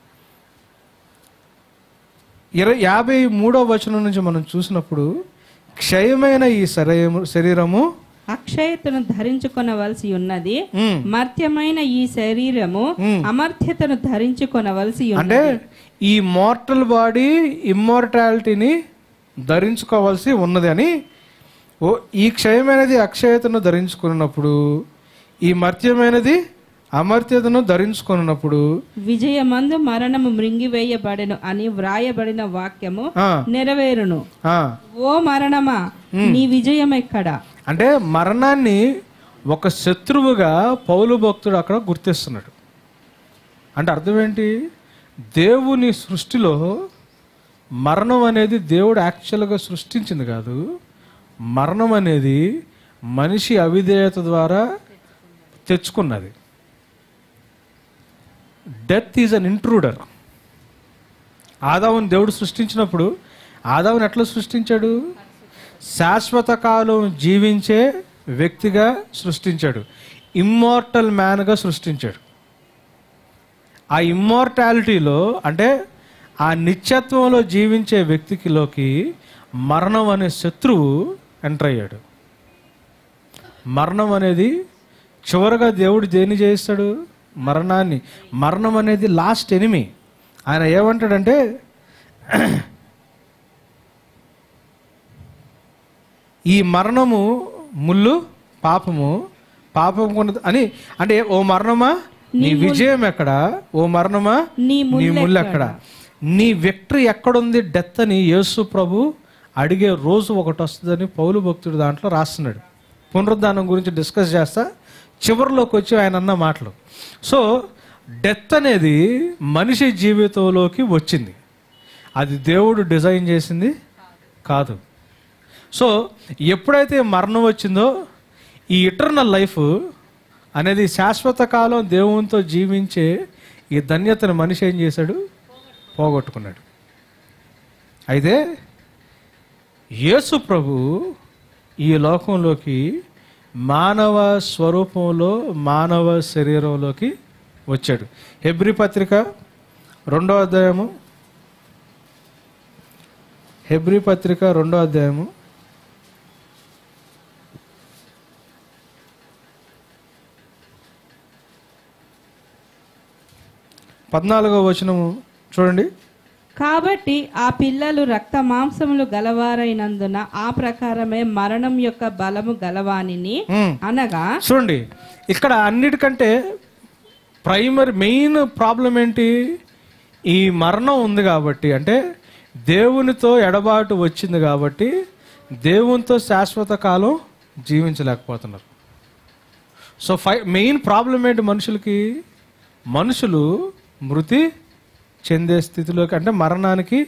ఇరవై యాభై మూడో వచనం నుంచి మనం చూసినప్పుడు క్షయమైన ఈ శరీరము శరీరము అక్షయతను ధరించుకొనవలసి ఉన్నది ఉమ్, మర్త్యమైన ఈ శరీరము ఉమ్. అమర్త్యతను ధరించుకొనవలసి అంటే ఉన్నది ఈ మార్టల్ బాడీ ఇమ్మోర్టాలిటీని ధరించుకోవాల్సి ఉన్నది అని ఓ ఈ క్షయమైనది అక్షయతను ధరించుకున్నప్పుడు ఈ మర్త్యమైనది అమర్త్యతను ధరించుకున్నప్పుడు విజయమందు మరణము మృంగివేయబడెను అని వ్రాయబడిన వాక్యము ఆ, నెరవేరును ఆ, ఓ మరణమా నీ విజయం ఎక్కడా అంటే మరణాన్ని ఒక శత్రువుగా పౌలు భక్తుడు అక్కడ గుర్తిస్తున్నాడు అంటే అర్థం ఏంటి దేవుని సృష్టిలో మరణం అనేది దేవుడు యాక్చువల్గా సృష్టించింది కాదు మరణం అనేది మనిషి అవిధేయత ద్వారా తెచ్చుకున్నది డెత్ ఈజ్ అన్ ఇంట్రూడర్ ఆదావుని దేవుడు సృష్టించినప్పుడు ఆదావుని ఎట్లా సృష్టించాడు శాశ్వత కాలం జీవించే వ్యక్తిగా సృష్టించాడు ఇమ్మోర్టల్ మ్యాన్గా సృష్టించాడు ఆ ఇమ్మోర్టాలిటీలో అంటే ఆ నిత్యత్వంలో జీవించే వ్యక్తికిలోకి మరణం అనే శత్రువు ఎంటర్ అయ్యాడు మరణం అనేది చివరగా దేవుడు దేన్ని చేయిస్తాడు మరణాన్ని మరణం అనేది లాస్ట్ ఎనిమి ఆయన ఏమంటాడంటే ఈ మరణము ముళ్ళు పాపము పాపం కొన్నది అని అంటే ఓ మరణమా నీ విజయం ఎక్కడ ఓ మరణమా నీ నీ ముళ్ళు ఎక్కడ నీ విక్టరీ ఎక్కడుంది డెత్ అని యేసు ప్రభు అడిగే రోజు ఒకటి వస్తుందని పౌలు భక్తుడు దాంట్లో రాస్తున్నాడు పునరుద్ధానం గురించి డిస్కస్ చేస్తా చివరిలోకి వచ్చి ఆయన అన్న మాటలు సో డెత్ అనేది మనిషి జీవితంలోకి వచ్చింది అది దేవుడు డిజైన్ చేసింది కాదు సో ఎప్పుడైతే మరణం వచ్చిందో ఈ ఇటర్నల్ లైఫ్ అనేది శాశ్వత కాలం దేవునితో జీవించే ఈ ధన్యతను మనిషి ఏం చేశాడు పోగొట్టుకున్నాడు అయితే యేసు ప్రభు ఈ లోకంలోకి మానవ స్వరూపంలో మానవ శరీరంలోకి వచ్చాడు హెబ్రి పత్రిక రెండో అధ్యాయము హెబ్రి పత్రిక రెండో అధ్యాయము పద్నాలుగో వచనము చూడండి కాబట్టి ఆ పిల్లలు రక్త మాంసములు గలవారైనందున ఆ ప్రకారమే మరణం యొక్క బలము గలవానిని ఉమ్. అనగా చూడండి ఇక్కడ అన్నిటికంటే ప్రైమరీ మెయిన్ ప్రాబ్లం ఏంటి ఈ మరణం ఉంది కాబట్టి అంటే దేవునితో ఎడబాటు వచ్చింది కాబట్టి దేవునితో శాశ్వత కాలం జీవించలేకపోతున్నారు సో ఫై మెయిన్ ప్రాబ్లం ఏంటి మనుషులకి మనుషులు మృతి చెందే స్థితిలోకి అంటే మరణానికి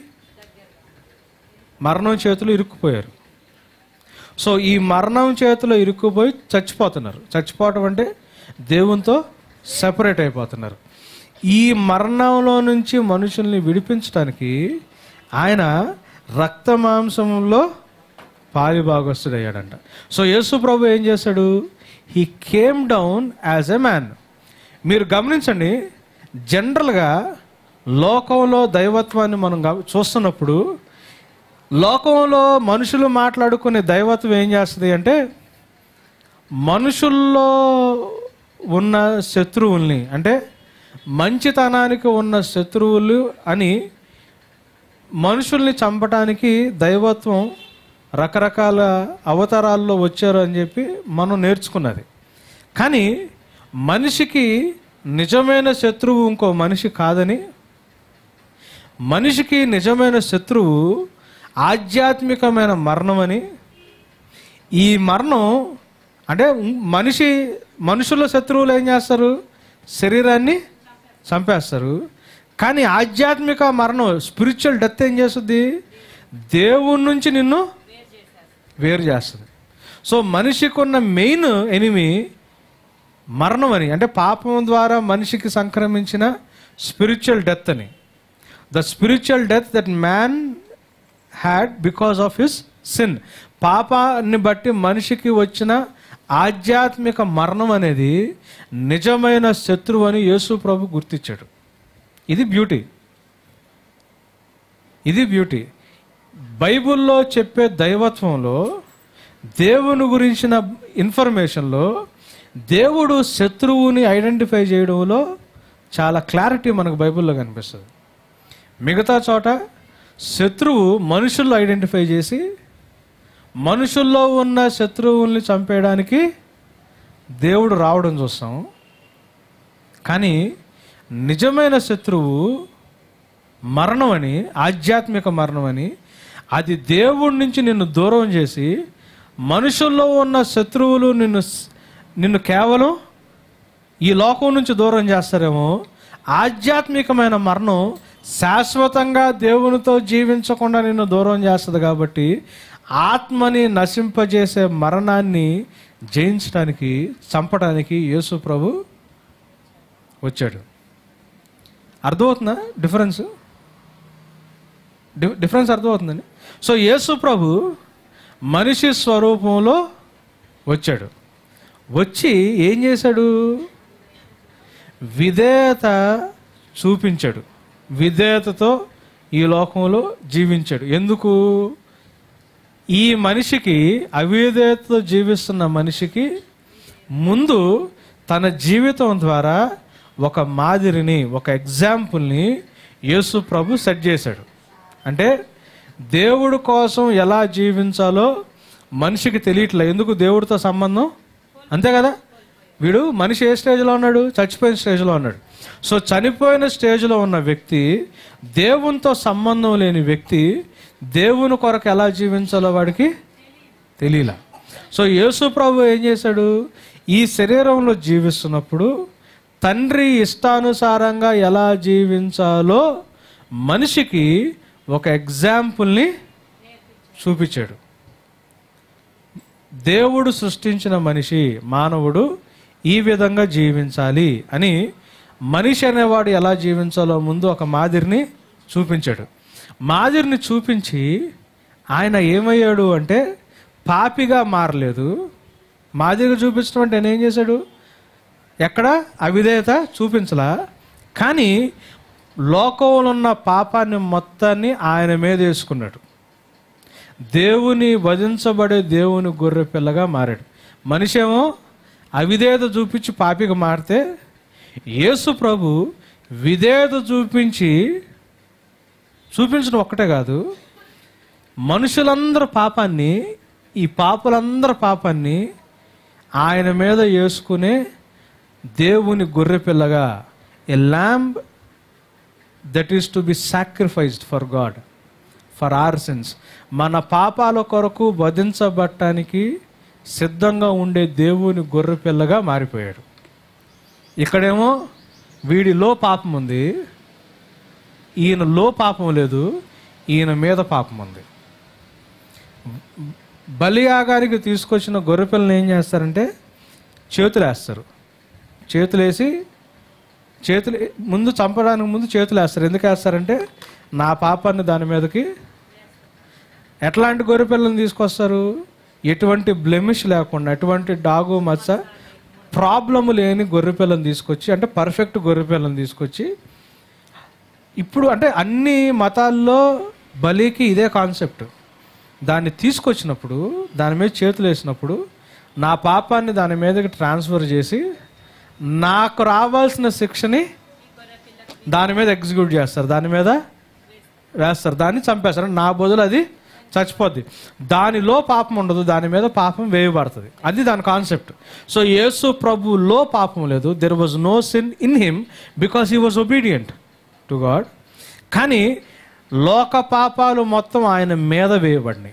మరణం చేతిలో ఇరుక్కుపోయారు సో ఈ మరణం చేతిలో ఇరుక్కుపోయి చచ్చిపోతున్నారు చచ్చిపోవటం అంటే దేవునితో సెపరేట్ అయిపోతున్నారు ఈ మరణంలో నుంచి మనుషుల్ని విడిపించడానికి ఆయన రక్త మాంసంలో పాలిభాగస్తుడయ్యాడంట సో యేసు ప్రభు ఏం చేశాడు he came down as a man మీరు గమనించండి జనరల్గా లోకంలో దైవత్వాన్ని మనం గమ- చూస్తున్నప్పుడు లోకంలో మనుషులు మాట్లాడుకునే దైవత్వం ఏం చేస్తుంది అంటే మనుషుల్లో ఉన్న శత్రువుల్ని అంటే మంచితనానికి ఉన్న శత్రువులు అని మనుషుల్ని చంపటానికి దైవత్వం రకరకాల అవతారాల్లో వచ్చారు అని చెప్పి మనం నేర్చుకున్నది కానీ మనిషికి నిజమైన శత్రువు ఇంకో మనిషి కాదని మనిషికి నిజమైన శత్రువు ఆధ్యాత్మికమైన మరణం అని ఈ మరణం అంటే మనిషి మనుషుల శత్రువులు ఏం చేస్తారు శరీరాన్ని చంపేస్తారు కానీ ఆధ్యాత్మిక మరణం స్పిరిచువల్ డెత్ ఏం చేస్తుంది దేవుడి నుంచి నిన్ను వేరు చేస్తుంది సో మనిషికి ఉన్న మెయిన్ ఎనిమి మరణం అని అంటే పాపం ద్వారా మనిషికి సంక్రమించిన స్పిరిచువల్ డెత్ అని the spiritual death that man had because of his sin పాపాన్ని బట్టి మనిషికి వచ్చిన ఆధ్యాత్మిక మరణం అనేది నిజమైన శత్రువు అని యేసు ప్రభు గుర్తించాడు ఇది బ్యూటీ ఇది బ్యూటీ బైబిల్లో చెప్పే దైవత్వంలో దేవుని గురించిన ఇన్ఫర్మేషన్లో దేవుడు శత్రువుని ఐడెంటిఫై చేయడంలో చాలా క్లారిటీ మనకు బైబిల్లో కనిపిస్తుంది మిగతా చోట శత్రువు మనుషుల్లో ఐడెంటిఫై చేసి మనుషుల్లో ఉన్న శత్రువుల్ని చంపేయడానికి దేవుడు రావడం చూస్తాం కానీ నిజమైన శత్రువు మరణం అని ఆధ్యాత్మిక మరణం అని అది దేవుడి నుంచి నిన్ను దూరం చేసి మనుషుల్లో ఉన్న శత్రువులు నిన్ను నిన్ను కేవలం ఈ లోకం నుంచి దూరం చేస్తారేమో ఆధ్యాత్మికమైన మరణం శాశ్వతంగా దేవునితో జీవించకుండా నిన్ను దూరం చేస్తుంది కాబట్టి ఆత్మని నశింపజేసే మరణాన్ని జయించడానికి చంపడానికి యేసు ప్రభు వచ్చాడు అర్థమవుతుందా డిఫరెన్స్ డి- డిఫరెన్స్ అర్థమవుతుందండి సో యేసు ప్రభు మనిషి స్వరూపంలో వచ్చాడు వచ్చి ఏం చేశాడు విధేయత చూపించాడు విధేయతతో ఈ లోకంలో జీవించాడు ఎందుకు ఈ మనిషికి అవిధేయతతో జీవిస్తున్న మనిషికి ముందు తన జీవితం ద్వారా ఒక మాదిరిని ఒక ఎగ్జాంపుల్ని యేసు ప్రభు సెట్ చేశాడు అంటే దేవుడు కోసం ఎలా జీవించాలో మనిషికి తెలియట్లే ఎందుకు దేవుడితో సంబంధం అంతే కదా వీడు మనిషి ఏ స్టేజ్లో ఉన్నాడు చచ్చిపోయిన స్టేజ్లో ఉన్నాడు సో చనిపోయిన స్టేజ్లో ఉన్న వ్యక్తి దేవునితో సంబంధం లేని వ్యక్తి దేవుని కొరకు ఎలా జీవించాలో వాడికి తెలియలా సో యేసు ప్రభు ఏం చేశాడు ఈ శరీరంలో జీవిస్తున్నప్పుడు తండ్రి ఇష్టానుసారంగా ఎలా జీవించాలో మనిషికి ఒక ఎగ్జాంపుల్ని చూపించాడు దేవుడు సృష్టించిన మనిషి మానవుడు ఈ విధంగా జీవించాలి అని మనిషి అనేవాడు ఎలా జీవించాలో ముందు ఒక మాదిరిని చూపించాడు మాదిరిని చూపించి ఆయన ఏమయ్యాడు అంటే పాపిగా మారలేదు మాదిరిగా చూపించడం అంటే ఆయన ఏం చేశాడు ఎక్కడ అవిధేయత చూపించలా కానీ లోకంలో ఉన్న పాపాన్ని మొత్తాన్ని ఆయన మీద వేసుకున్నాడు దేవుని వధించబడే దేవుని గొర్రె పిల్లగా మారాడు మనిషి ఏమో అవిధేయత చూపించి పాపిగా మారితే యేసు ప్రభు విధేయత చూపించి చూపించడం ఒక్కటే కాదు మనుషులందరి పాపాన్ని ఈ పాపులందరి పాపాన్ని ఆయన మీద వేసుకునే దేవుని గొర్రెపిల్లగా a lamb that is to be sacrificed for God for our sins మన పాపాల కొరకు వధించబట్టానికి సిద్ధంగా ఉండే దేవుని గొర్రెపిల్లగా మారిపోయాడు ఇక్కడేమో వీడిలో పాపం ఉంది ఈయనలో పాపం లేదు ఈయన మీద పాపం ఉంది బలియాగానికి తీసుకొచ్చిన గొర్రెపిల్లని ఏం చేస్తారంటే చేతులు వేస్తారు చేతులు వేసి చేతులు ముందు చంపడానికి ముందు చేతులు వేస్తారు ఎందుకు వేస్తారంటే నా పాపాన్ని దాని మీదకి ఎట్లాంటి గొర్రెపిల్లని తీసుకొస్తారు ఎటువంటి బ్లెమిష్ లేకుండా ఎటువంటి డాగు మచ్చ ప్రాబ్లము లేని గొర్రెపిల్లని తీసుకొచ్చి అంటే పర్ఫెక్ట్ గొర్రెపిల్లని తీసుకొచ్చి ఇప్పుడు అంటే అన్ని మతాల్లో బలికి ఇదే కాన్సెప్ట్ దాన్ని తీసుకొచ్చినప్పుడు దాని మీద చేతులు వేసినప్పుడు నా పాపాన్ని దాని మీదకి ట్రాన్స్ఫర్ చేసి నాకు రావాల్సిన శిక్షని దాని మీద ఎగ్జిక్యూట్ చేస్తారు దాని మీద వేస్తారు దాన్ని చంపేస్తారు నా బదులు అది చచ్చిపోద్ది దానిలో పాపం ఉండదు దాని మీద పాపం వేయబడుతుంది అది దాని కాన్సెప్ట్ సో యేసు ప్రభులో పాపం లేదు there was no sin in him because he was obedient to God కానీ లోక పాపాలు మొత్తం ఆయన మీద వేయబడినాయి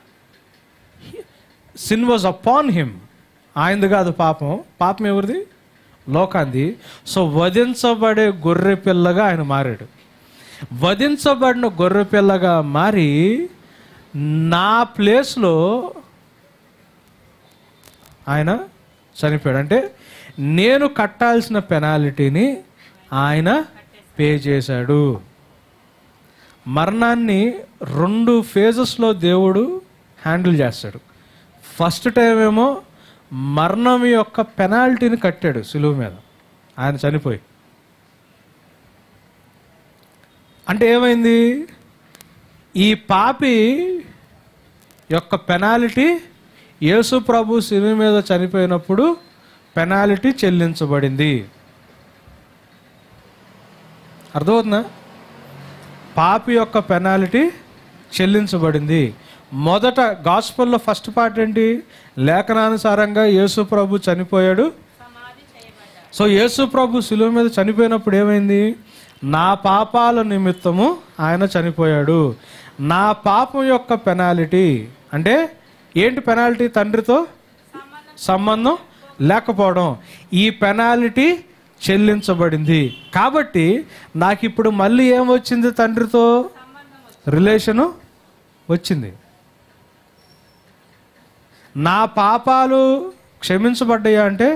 సిన్ వాజ్ అపాన్ హిమ్ ఆయనది కాదు పాపం పాపం ఎవరిది లోకాంది సో వధించబడే గొర్రె పిల్లగా ఆయన మారాడు వధించబడిన గొర్రె పిల్లగా మారి నా ప్లేస్లో ఆయన చనిపోయాడు అంటే నేను కట్టాల్సిన పెనాల్టీని ఆయన పే చేశాడు మరణాన్ని రెండు ఫేజెస్లో దేవుడు హ్యాండిల్ చేస్తాడు ఫస్ట్ టైం ఏమో మరణం యొక్క పెనాల్టీని కట్టాడు సులువు మీద ఆయన చనిపోయి అంటే ఏమైంది ఈ పాపి యొక్క పెనాల్టీ యేసు ప్రభు శిలువ మీద చనిపోయినప్పుడు పెనాల్టీ చెల్లించబడింది అర్థమవుతుందా పాపి యొక్క పెనాల్టీ చెల్లించబడింది మొదట గాస్పల్లో ఫస్ట్ పార్ట్ ఏంటి లేఖనానుసారంగా యేసు ప్రభు చనిపోయాడు సో యేసు ప్రభు శిలువ మీద చనిపోయినప్పుడు ఏమైంది నా పాపాల నిమిత్తము ఆయన చనిపోయాడు నా పాపం యొక్క పెనాలిటీ అంటే ఏంటి పెనాల్టీ తండ్రితో సంబంధం లేకపోవడం ఈ పెనాలిటీ చెల్లించబడింది కాబట్టి నాకు ఇప్పుడు మళ్ళీ ఏం వచ్చింది తండ్రితో రిలేషను వచ్చింది నా పాపాలు క్షమించబడ్డాయా అంటే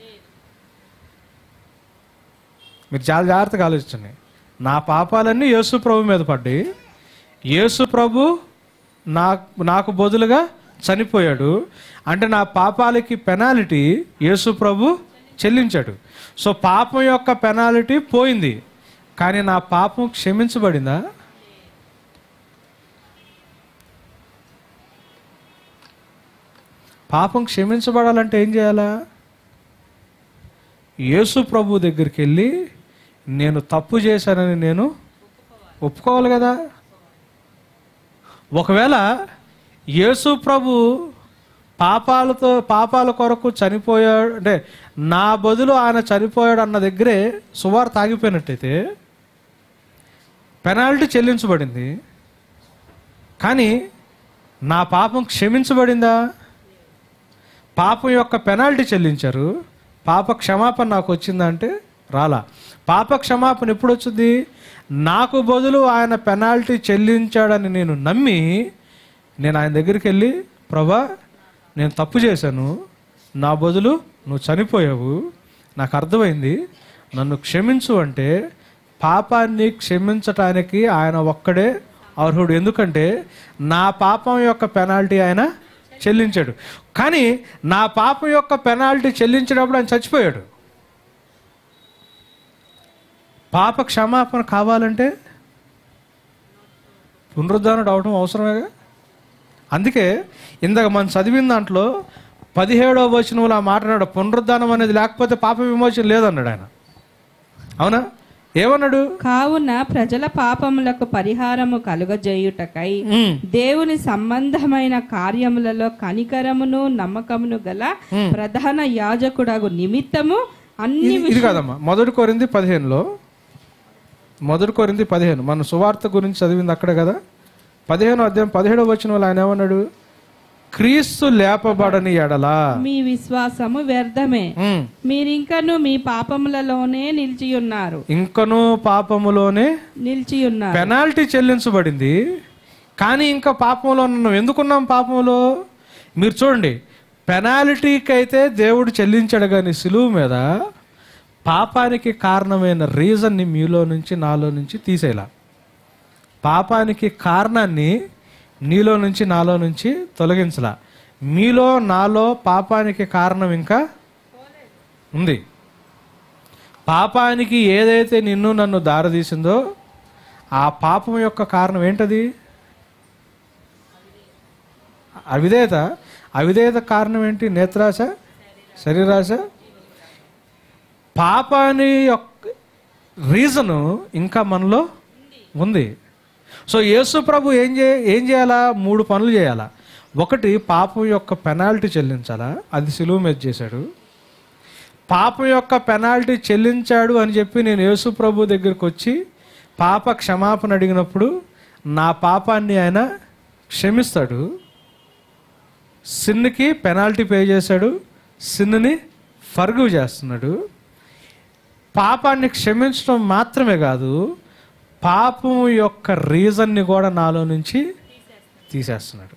మీరు చాలా జాగ్రత్తగా ఆలోచించండి నా పాపాలన్నీ యేసు ప్రభు మీద పడ్డాయి యేసు ప్రభు నా నాకు బదులుగా చనిపోయాడు అంటే నా పాపాలకి పెనాలిటీ యేసు ప్రభు చెల్లించాడు సో పాపం యొక్క పెనాలిటీ పోయింది కానీ నా పాపం క్షమించబడిందా పాపం క్షమించబడాలంటే ఏం చేయాలా యేసు ప్రభు దగ్గరికి వెళ్ళి నేను తప్పు చేశానని నేను ఒప్పుకోవాలి కదా ఒకవేళ యేసు ప్రభు పాపాలతో పాపాల కొరకు చనిపోయాడు అంటే నా బదులు ఆయన చనిపోయాడు అన్న దగ్గరే సువార్ తాగిపోయినట్టయితే పెనాల్టీ చెల్లించబడింది కానీ నా పాపం క్షమించబడిందా పాపం యొక్క పెనాల్టీ చెల్లించారు పాప క్షమాపణ నాకు వచ్చిందా అంటే రాలా పాప క్షమాపణ ఎప్పుడు వచ్చింది నాకు బదులు ఆయన పెనాల్టీ చెల్లించాడని నేను నమ్మి నేను ఆయన దగ్గరికి వెళ్ళి ప్రభా నేను తప్పు చేశాను నా బదులు నువ్వు చనిపోయావు నాకు అర్థమైంది నన్ను క్షమించు అంటే పాపాన్ని క్షమించటానికి ఆయన ఒక్కడే అర్హుడు ఎందుకంటే నా పాపం యొక్క పెనాల్టీ ఆయన చెల్లించాడు కానీ నా పాపం యొక్క పెనాల్టీ చెల్లించినప్పుడు ఆయన చచ్చిపోయాడు పాప క్షమాపణ కావాలంటే పునరుద్ధానం అవడం అవసరమేగా అందుకే ఇందాక మనం చదివిన దాంట్లో పదిహేడవ వచనంలో ఆ మాట్లాడాడు పునరుద్ధానం అనేది లేకపోతే పాప విమోచన లేదన్నాడు ఆయన అవునా ఏమన్నాడు కావున ప్రజల పాపములకు పరిహారము కలుగజేయుటకై ఉమ్, దేవుని సంబంధమైన కార్యములలో కనికరమును నమ్మకమును గల ప్రధాన యాజకుడగు నిమిత్తము అన్ని ఇది ఇది కాదమ్మా మొదటి కొరింది పదిహేనులో మొదటి కొరింది పదిహేను మన సువార్త గురించి చదివింది అక్కడే కదా పదిహేను అధ్యాయం పదిహేడవ వచ్చిన వాళ్ళు ఆయన ఏమన్నాడు క్రీస్తు లేపబడని ఎడలా మీ విశ్వాసము వ్యర్థమే ఉమ్, మీరింకను మీ పాపములలోనే నిలిచి ఉన్నారు ఇంకనూ పాపములోనే నిలిచి ఉన్నారు పెనాల్టీ చెల్లించబడింది కానీ ఇంకా పాపంలో ఉన్నాం ఎందుకున్నాం పాపంలో మీరు చూడండి పెనాల్టీకి అయితే దేవుడు చెల్లించాడు కానీ సిలువు మీద పాపానికి కారణమైన రీజన్ని మీలో నుంచి నాలో నుంచి తీసేలా పాపానికి కారణాన్ని నీలో నుంచి నాలో నుంచి తొలగించలా మీలో నాలో పాపానికి కారణం ఇంకా ఉంది పాపానికి ఏదైతే నిన్ను నన్ను దారదీసిందో ఆ పాపం యొక్క కారణం ఏంటది అవిధేయత అవిధేయత కారణం ఏంటి నేత్రాశ శరీరాశ పాపాని యొక్క రీజను ఇంకా మనలో ఉంది సో యేసు ప్రభు ఏం చే ఏం చేయాలా మూడు పనులు చేయాలా ఒకటి పాపం యొక్క పెనాల్టీ చెల్లించాలా అది సిలువు మీద చేశాడు పాపం యొక్క పెనాల్టీ చెల్లించాడు అని చెప్పి నేను యేసు ప్రభు దగ్గరికి వచ్చి పాప క్షమాపణ అడిగినప్పుడు నా పాపాన్ని ఆయన క్షమిస్తాడు సిన్కి పెనాల్టీ పే చేశాడు సిన్ని ఫర్గివ్ చేస్తున్నాడు పాపాన్ని క్షమించడం మాత్రమే కాదు పాపం యొక్క రీజన్ని కూడా నాలో నుంచి తీసేస్తున్నాడు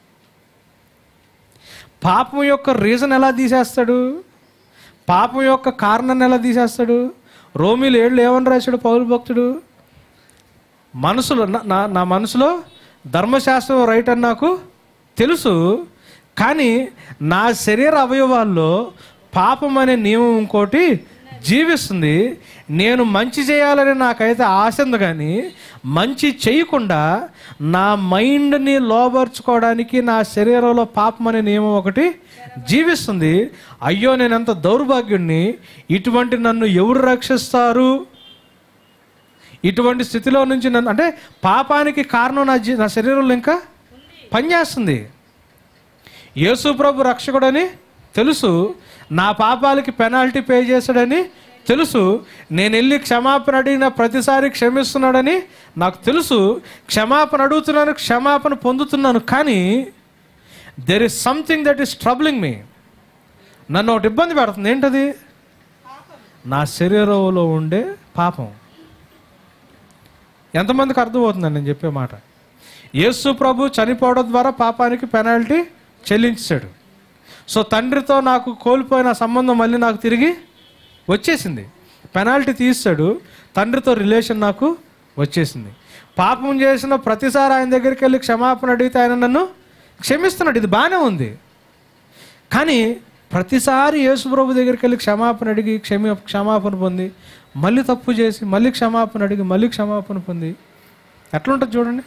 పాపం యొక్క రీజన్ ఎలా తీసేస్తాడు పాపం యొక్క కారణాన్ని ఎలా తీసేస్తాడు రోమిలు ఏళ్ళు ఏమని రాశాడు పౌరు భక్తుడు మనసులో నా- నా నా మనసులో ధర్మశాస్త్రం రైట్ అని నాకు తెలుసు కానీ నా శరీర అవయవాల్లో పాపం అనే నియమం ఇంకోటి జీవిస్తుంది నేను మంచి చేయాలని నాకైతే ఆశ ఉంది కానీ మంచి చేయకుండా నా మైండ్ని లోబర్చుకోవడానికి నా శరీరంలో పాపం అనే నియమం ఒకటి జీవిస్తుంది అయ్యో నేను ఎంత దౌర్భాగ్యుణ్ణి ఇటువంటి నన్ను ఎవరు రక్షిస్తారు ఇటువంటి స్థితిలో నుంచి నన్ను అంటే పాపానికి కారణం నా జీ నా శరీరంలో ఇంకా పనిచేస్తుంది యేసు ప్రభు రక్షకుడని తెలుసు నా పాపాలకి పెనాల్టీ పే చేశాడని తెలుసు నేను వెళ్ళి క్షమాపణ అడిగిన ప్రతిసారి క్షమిస్తున్నాడని నాకు తెలుసు క్షమాపణ అడుగుతున్నాను క్షమాపణ పొందుతున్నాను కానీ there is something that is troubling me నన్ను ఒకటి ఇబ్బంది పెడుతుంది ఏంటది నా శరీరంలో ఉండే పాపం ఎంతమందికి అర్థమవుతుందండి నేను చెప్పే మాట యేసు ప్రభు చనిపోవడం ద్వారా పాపానికి పెనాల్టీ చెల్లించాడు సో తండ్రితో నాకు కోల్పోయిన సంబంధం మళ్ళీ నాకు తిరిగి వచ్చేసింది పెనాల్టీ తీస్తాడు తండ్రితో రిలేషన్ నాకు వచ్చేసింది పాపం చేసిన ప్రతిసారి ఆయన దగ్గరికి వెళ్ళి క్షమాపణ అడిగితే ఆయన నన్ను క్షమిస్తున్నాడు ఇది బాగానే ఉంది కానీ ప్రతిసారి యేసుప్రభు దగ్గరికి వెళ్ళి క్షమాపణ అడిగి క్షమి క్షమాపణ పొంది మళ్ళీ తప్పు చేసి మళ్ళీ క్షమాపణ అడిగి మళ్ళీ క్షమాపణ పొంది ఎట్లుంటుంది చూడండి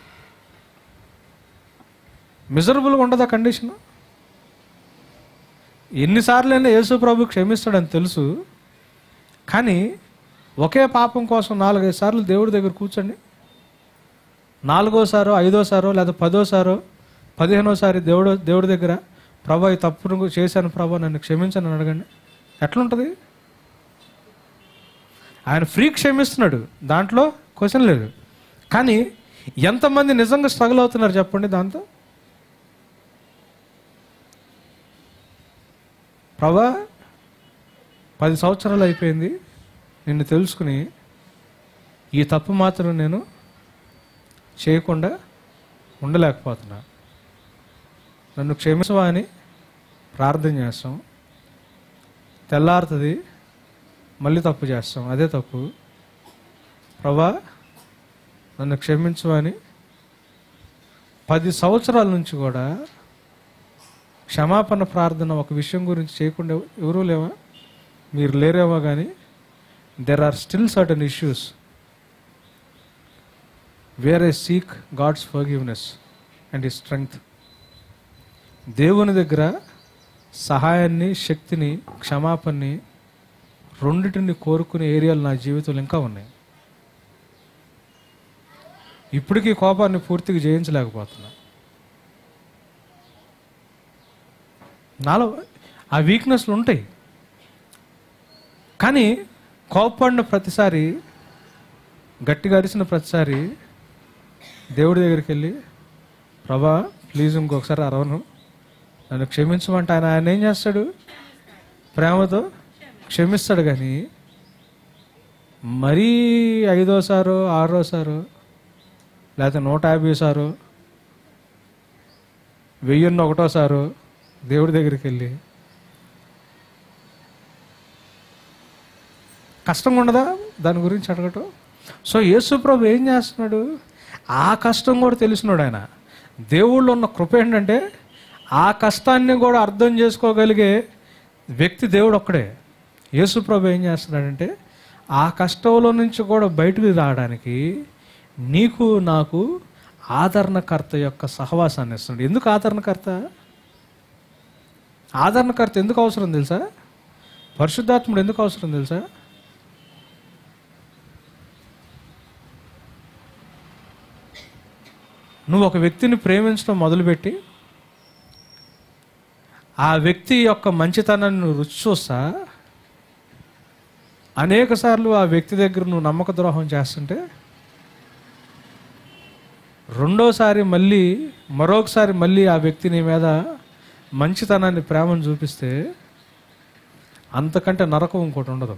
మిజరబుల్గా ఉండదా కండిషన్ ఎన్నిసార్లైనా యేసు ప్రభు క్షమిస్తాడని తెలుసు కానీ ఒకే పాపం కోసం నాలుగైదు సార్లు దేవుడి దగ్గర కూర్చోండి నాలుగోసారో ఐదోసారో లేదా పదోసారో పదిహేనోసారి దేవుడు దేవుడి దగ్గర ప్రభా ఈ తప్పును చేశాను ప్రభా నన్ను క్షమించని అడగండి ఎట్లుంటుంది ఆయన ఫ్రీ క్షమిస్తున్నాడు దాంట్లో క్వశ్చన్ లేదు కానీ ఎంతమంది నిజంగా స్ట్రగుల్ అవుతున్నారు చెప్పండి దాంతో ప్రభా పది సంవత్సరాలు అయిపోయింది నిన్ను తెలుసుకుని ఈ తప్పు మాత్రం నేను చేయకుండా ఉండలేకపోతున్నా నన్ను క్షమించవా అని ప్రార్థన చేస్తాం తెల్లారుతుంది మళ్ళీ తప్పు చేస్తాం అదే తప్పు ప్రభా నన్ను క్షమించవా అని పది సంవత్సరాల నుంచి కూడా క్షమాపణ ప్రార్థన ఒక విషయం గురించి చేయకుండా ఎవరూ లేవా మీరు లేరేమో కానీ there are still certain issues where I seek God's forgiveness and ఈ స్ట్రెంగ్త్ దేవుని దగ్గర సహాయాన్ని శక్తిని క్షమాపణని రెండిటిని కోరుకునే ఏరియాలు నా జీవితంలో ఇంకా ఉన్నాయి ఇప్పటికీ కోపాన్ని పూర్తిగా జయించలేకపోతున్నా నాలో ఆ వీక్నెస్లు ఉంటాయి కానీ కోపడిన ప్రతిసారి గట్టిగా అరిసిన ప్రతిసారి దేవుడి దగ్గరికి వెళ్ళి ప్రభా ప్లీజ్ ఇంకొకసారి అరవను నన్ను క్షమించమంటే ఆయన ఆయన ఏం చేస్తాడు ప్రేమతో క్షమిస్తాడు కానీ మరీ ఐదోసారో ఆరోసారో లేకపోతే నూట యాభై సారు వెయ్యిన్న ఒకటోసారు దేవుడి దగ్గరికి వెళ్ళి కష్టంగా ఉండదా దాని గురించి అడగటం సో యేసుప్రభు ఏం చేస్తున్నాడు ఆ కష్టం కూడా తెలిసినాడు ఆయన దేవుళ్ళు ఉన్న కృప ఏంటంటే ఆ కష్టాన్ని కూడా అర్థం చేసుకోగలిగే వ్యక్తి దేవుడు ఒక్కడే యేసుప్రభు ఏం చేస్తున్నాడంటే ఆ కష్టంలో నుంచి కూడా బయటకు రావడానికి నీకు నాకు ఆదరణకర్త యొక్క సహవాసాన్ని ఇస్తున్నాడు ఎందుకు ఆదరణకర్త ఆదరణకర్త ఎందుకు అవసరం తెలుసా పరిశుద్ధాత్ముడు ఎందుకు అవసరం తెలుసా నువ్వు ఒక వ్యక్తిని ప్రేమించడం మొదలుపెట్టి ఆ వ్యక్తి యొక్క మంచితనాన్ని నువ్వు రుచి చూస్తా అనేక సార్లు ఆ వ్యక్తి దగ్గర నువ్వు నమ్మక ద్రోహం చేస్తుంటే రెండోసారి మళ్ళీ మరొకసారి మళ్ళీ ఆ వ్యక్తి నీ మీద మంచితనాన్ని ప్రేమను చూపిస్తే అంతకంటే నరకం ఇంకోటి ఉండదు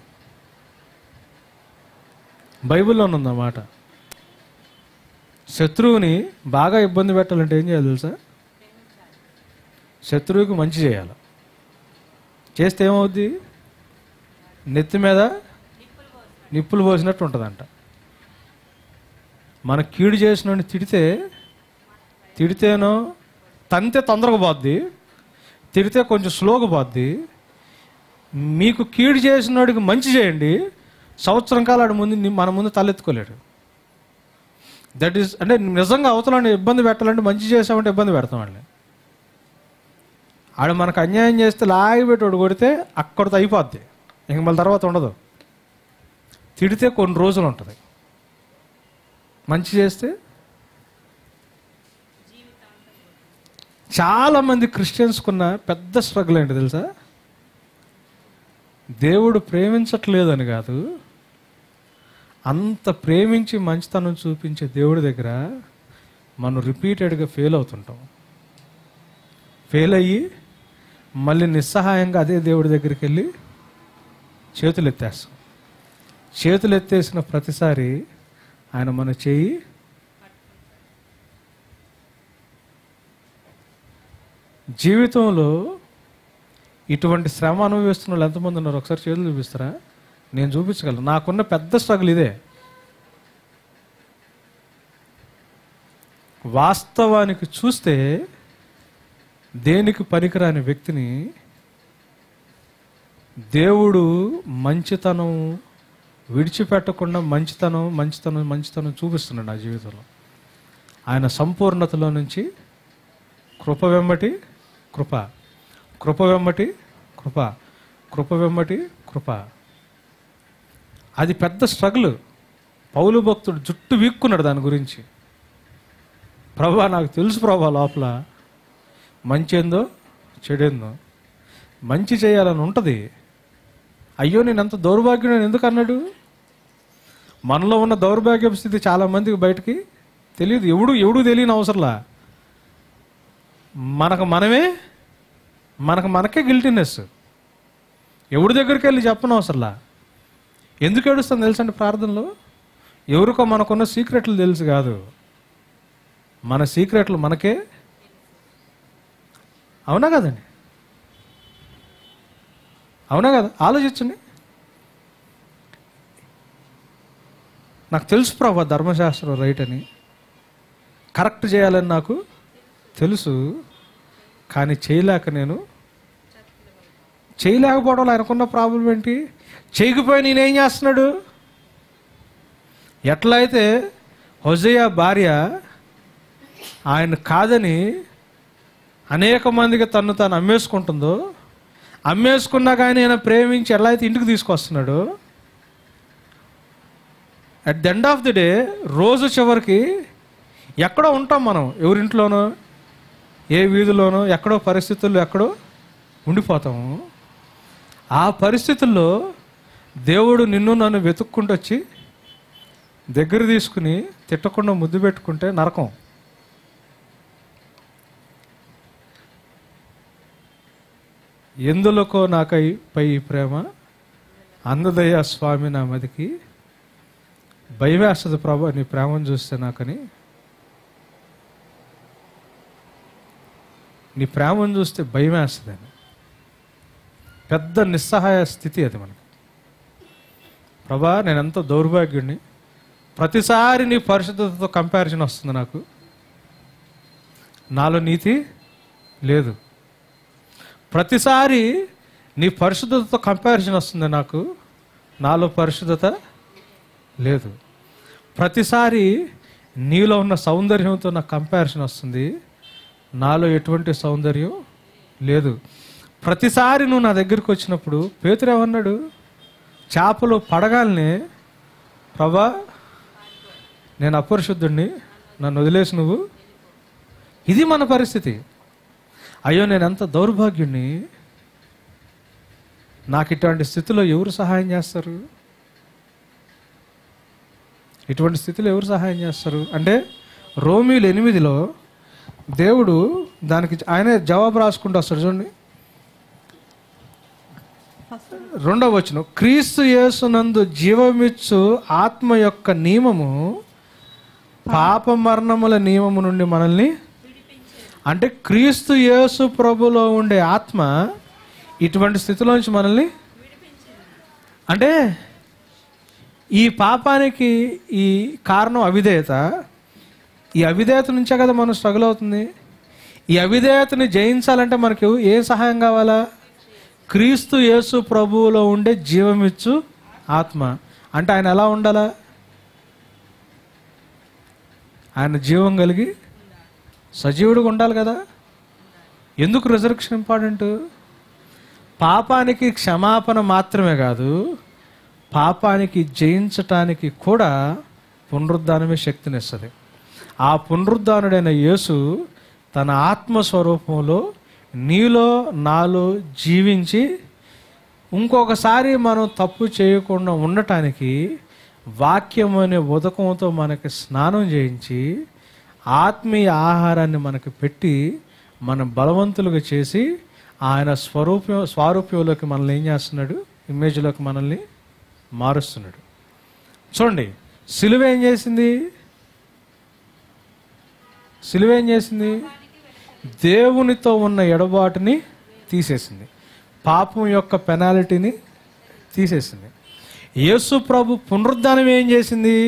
బైబిల్లో ఉందన్నమాట శత్రువుని బాగా ఇబ్బంది పెట్టాలంటే ఏం చేయాలి తెలుసా శత్రువుకి మంచి చేయాలి చేస్తే ఏమవుద్ది నెత్తి మీద నిప్పులు పోసినట్టు ఉంటుందంట మన కీడు చేసిన తిడితే తిడితేనో తంతే తొందరగా పోద్ది తిడితే కొంచెం స్లోగా పోద్ది మీకు కీడు చేసినోడికి మంచి చేయండి సంవత్సరం కాలాడు ముందు ని- మన ముందు తలెత్తుకోలేడు దట్ ఈస్ అంటే నిజంగా అవతలని ఇబ్బంది పెట్టాలంటే మంచి చేసామంటే ఇబ్బంది పెడతాం వాళ్ళని ఆడు మనకు అన్యాయం చేస్తే లాగి పెట్టాడు కొడితే అక్కడితో అయిపోద్ది ఇంక మళ్ళీ తర్వాత ఉండదు తిడితే కొన్ని రోజులు ఉంటుంది మంచి చేస్తే చాలా మంది క్రిస్టియన్స్కున్న పెద్ద స్ట్రగుల్ ఏంటి తెలుసా దేవుడు ప్రేమించట్లేదని కాదు అంత ప్రేమించి మంచితనం చూపించే దేవుడి దగ్గర మనం రిపీటెడ్గా ఫెయిల్ అవుతుంటాం ఫెయిల్ అయ్యి మళ్ళీ నిస్సహాయంగా అదే దేవుడి దగ్గరికి వెళ్ళి చేతులు ఎత్తేస్తాం చేతులు ఎత్తేసిన ప్రతిసారి ఆయన మన చేయి జీవితంలో ఇటువంటి శ్రమ అనుభవిస్తున్న వాళ్ళు ఎంతమంది ఉన్నారు ఒకసారి చేతులు చూపిస్తారా నేను చూపించగలను నాకున్న పెద్ద స్ట్రగుల్ ఇదే వాస్తవానికి చూస్తే దేనికి పనికిరాని వ్యక్తిని దేవుడు మంచితనం విడిచిపెట్టకుండా మంచితనం మంచితనం మంచితనం చూపిస్తున్నాడు నా జీవితంలో ఆయన సంపూర్ణతలో నుంచి కృప వెంబటి కృప కృప వెంబటి కృప కృప వెంబటి కృప అది పెద్ద స్ట్రగుల్ పౌలు భక్తుడు జుట్టు వీక్కున్నాడు దాని గురించి ప్రభా నాకు తెలుసు ప్రభా లోపల మంచి ఏందో చెడేందో మంచి చేయాలని ఉంటుంది అయ్యో నేను అంత దౌర్భాగ్యం ఎందుకు అన్నాడు మనలో ఉన్న దౌర్భాగ్యపు స్థితి చాలా మందికి బయటికి తెలియదు ఎవడు ఎవడు తెలియని అవసరంలా మనకు మనమే మనకు మనకే గిల్టీనెస్ ఎవడి దగ్గరికి వెళ్ళి చెప్పను అవసరంలా ఎందుకు ఏడుస్తాను తెలుసండి ప్రార్థనలో ఎవరికో మనకున్న సీక్రెట్లు తెలుసు కాదు మన సీక్రెట్లు మనకే అవునా కదండి అవునా కదా ఆలోచించండి నాకు తెలుసు ప్రభా ధర్మశాస్త్రం రైట్ అని కరెక్ట్ చేయాలని నాకు తెలుసు కానీ చేయలేక నేను చేయలేకపోవడం ఆయనకున్న ప్రాబ్లం ఏంటి చేయకపోయి నేనేం చేస్తున్నాడు ఎట్లయితే హొజయ భార్య ఆయన కాదని అనేక మందికి తను తాను అమ్మేసుకుంటుందో అమ్మేసుకున్నా కానీ ఆయన ప్రేమించి ఎలా అయితే ఇంటికి తీసుకొస్తున్నాడు at the end of the day రోజు చివరికి ఎక్కడో ఉంటాం మనం ఎవరింట్లోనో ఏ వీధిలోనో ఎక్కడో పరిస్థితుల్లో ఎక్కడో ఉండిపోతాము ఆ పరిస్థితుల్లో దేవుడు నిన్ను నన్ను వెతుక్కుంటూ వచ్చి దగ్గర తీసుకుని తిట్టకుండా ముద్దు పెట్టుకుంటే నరకం ఎందులకో నాకై పై ఈ ప్రేమ అందదయ్య స్వామి నా మదికి భయమేస్తుంది ప్రభా నీ ప్రేమను చూస్తే నాకని నీ ప్రేమను చూస్తే భయమేస్తుందని పెద్ద నిస్సహాయ స్థితి అది మనకి ప్రభా నేను ఎంతో దౌర్భాగ్యుడిని ప్రతిసారి నీ పరిశుద్ధతతో కంపారిజన్ వస్తుంది నాకు నాలో నీతి లేదు ప్రతిసారి నీ పరిశుద్ధతతో కంపారిజన్ వస్తుంది నాకు నాలో పరిశుద్ధత లేదు ప్రతిసారి నీలో ఉన్న సౌందర్యంతో నాకు కంపారిజన్ వస్తుంది నాలో ఎటువంటి సౌందర్యం లేదు ప్రతిసారి నువ్వు నా దగ్గరికి వచ్చినప్పుడు పేతురు ఏమన్నాడు చేపలు పడగాలనే ప్రభా నేను అపరిశుద్ధుడిని నన్ను వదిలేసి నువ్వు ఇది మన పరిస్థితి అయ్యో నేను ఎంత దౌర్భాగ్యుణ్ణి నాకు ఇటువంటి స్థితిలో ఎవరు సహాయం చేస్తారు ఇటువంటి స్థితిలో ఎవరు సహాయం చేస్తారు అంటే రోమీలు ఎనిమిదిలో దేవుడు దానికి ఆయనే జవాబు రాసుకుంటూ వస్తాడు చూడండి రెండవ వచనం క్రీస్తు యేసునందు జీవమిచ్చు ఆత్మ యొక్క నియమము పాప మరణముల నియమము నుండి మనల్ని అంటే క్రీస్తు యేసు ప్రభులో ఉండే ఆత్మ ఇటువంటి స్థితిలోంచి మనల్ని అంటే ఈ పాపానికి ఈ కారణం అవిధేయత ఈ అవిధేయత నుంచే కదా మనం స్ట్రగుల్ అవుతుంది ఈ అవిధేయతని జయించాలంటే మనకు ఏ సహాయం కావాలా క్రీస్తు యేసు ప్రభువులో ఉండే జీవమిచ్చు ఆత్మ అంటే ఆయన ఎలా ఉండాలా ఆయన జీవం కలిగి సజీవుడిగా ఉండాలి కదా ఎందుకు రిజర్వేషన్ ఇంపార్టెంట్ పాపానికి క్షమాపణ మాత్రమే కాదు పాపానికి జయించటానికి కూడా పునరుద్ధానమే శక్తినిస్తుంది ఆ పునరుద్ధానుడైన యేసు తన ఆత్మస్వరూపంలో నీలో నాలో జీవించి ఇంకొకసారి మనం తప్పు చేయకుండా ఉండటానికి వాక్యం అనే ఉదకంతో మనకి స్నానం చేయించి ఆత్మీయ ఆహారాన్ని మనకి పెట్టి మన బలవంతులుగా చేసి ఆయన స్వరూపం స్వారూప్యంలోకి మనల్ని ఏం చేస్తున్నాడు ఇమేజ్లోకి మనల్ని మారుస్తున్నాడు చూడండి సిలువ ఏం చేసింది సిలువ ఏం చేసింది దేవునితో ఉన్న ఎడబాటుని తీసేసింది పాపం యొక్క పెనాలిటీని తీసేసింది యేసు ప్రభు పునరుద్ధానం ఏం చేసింది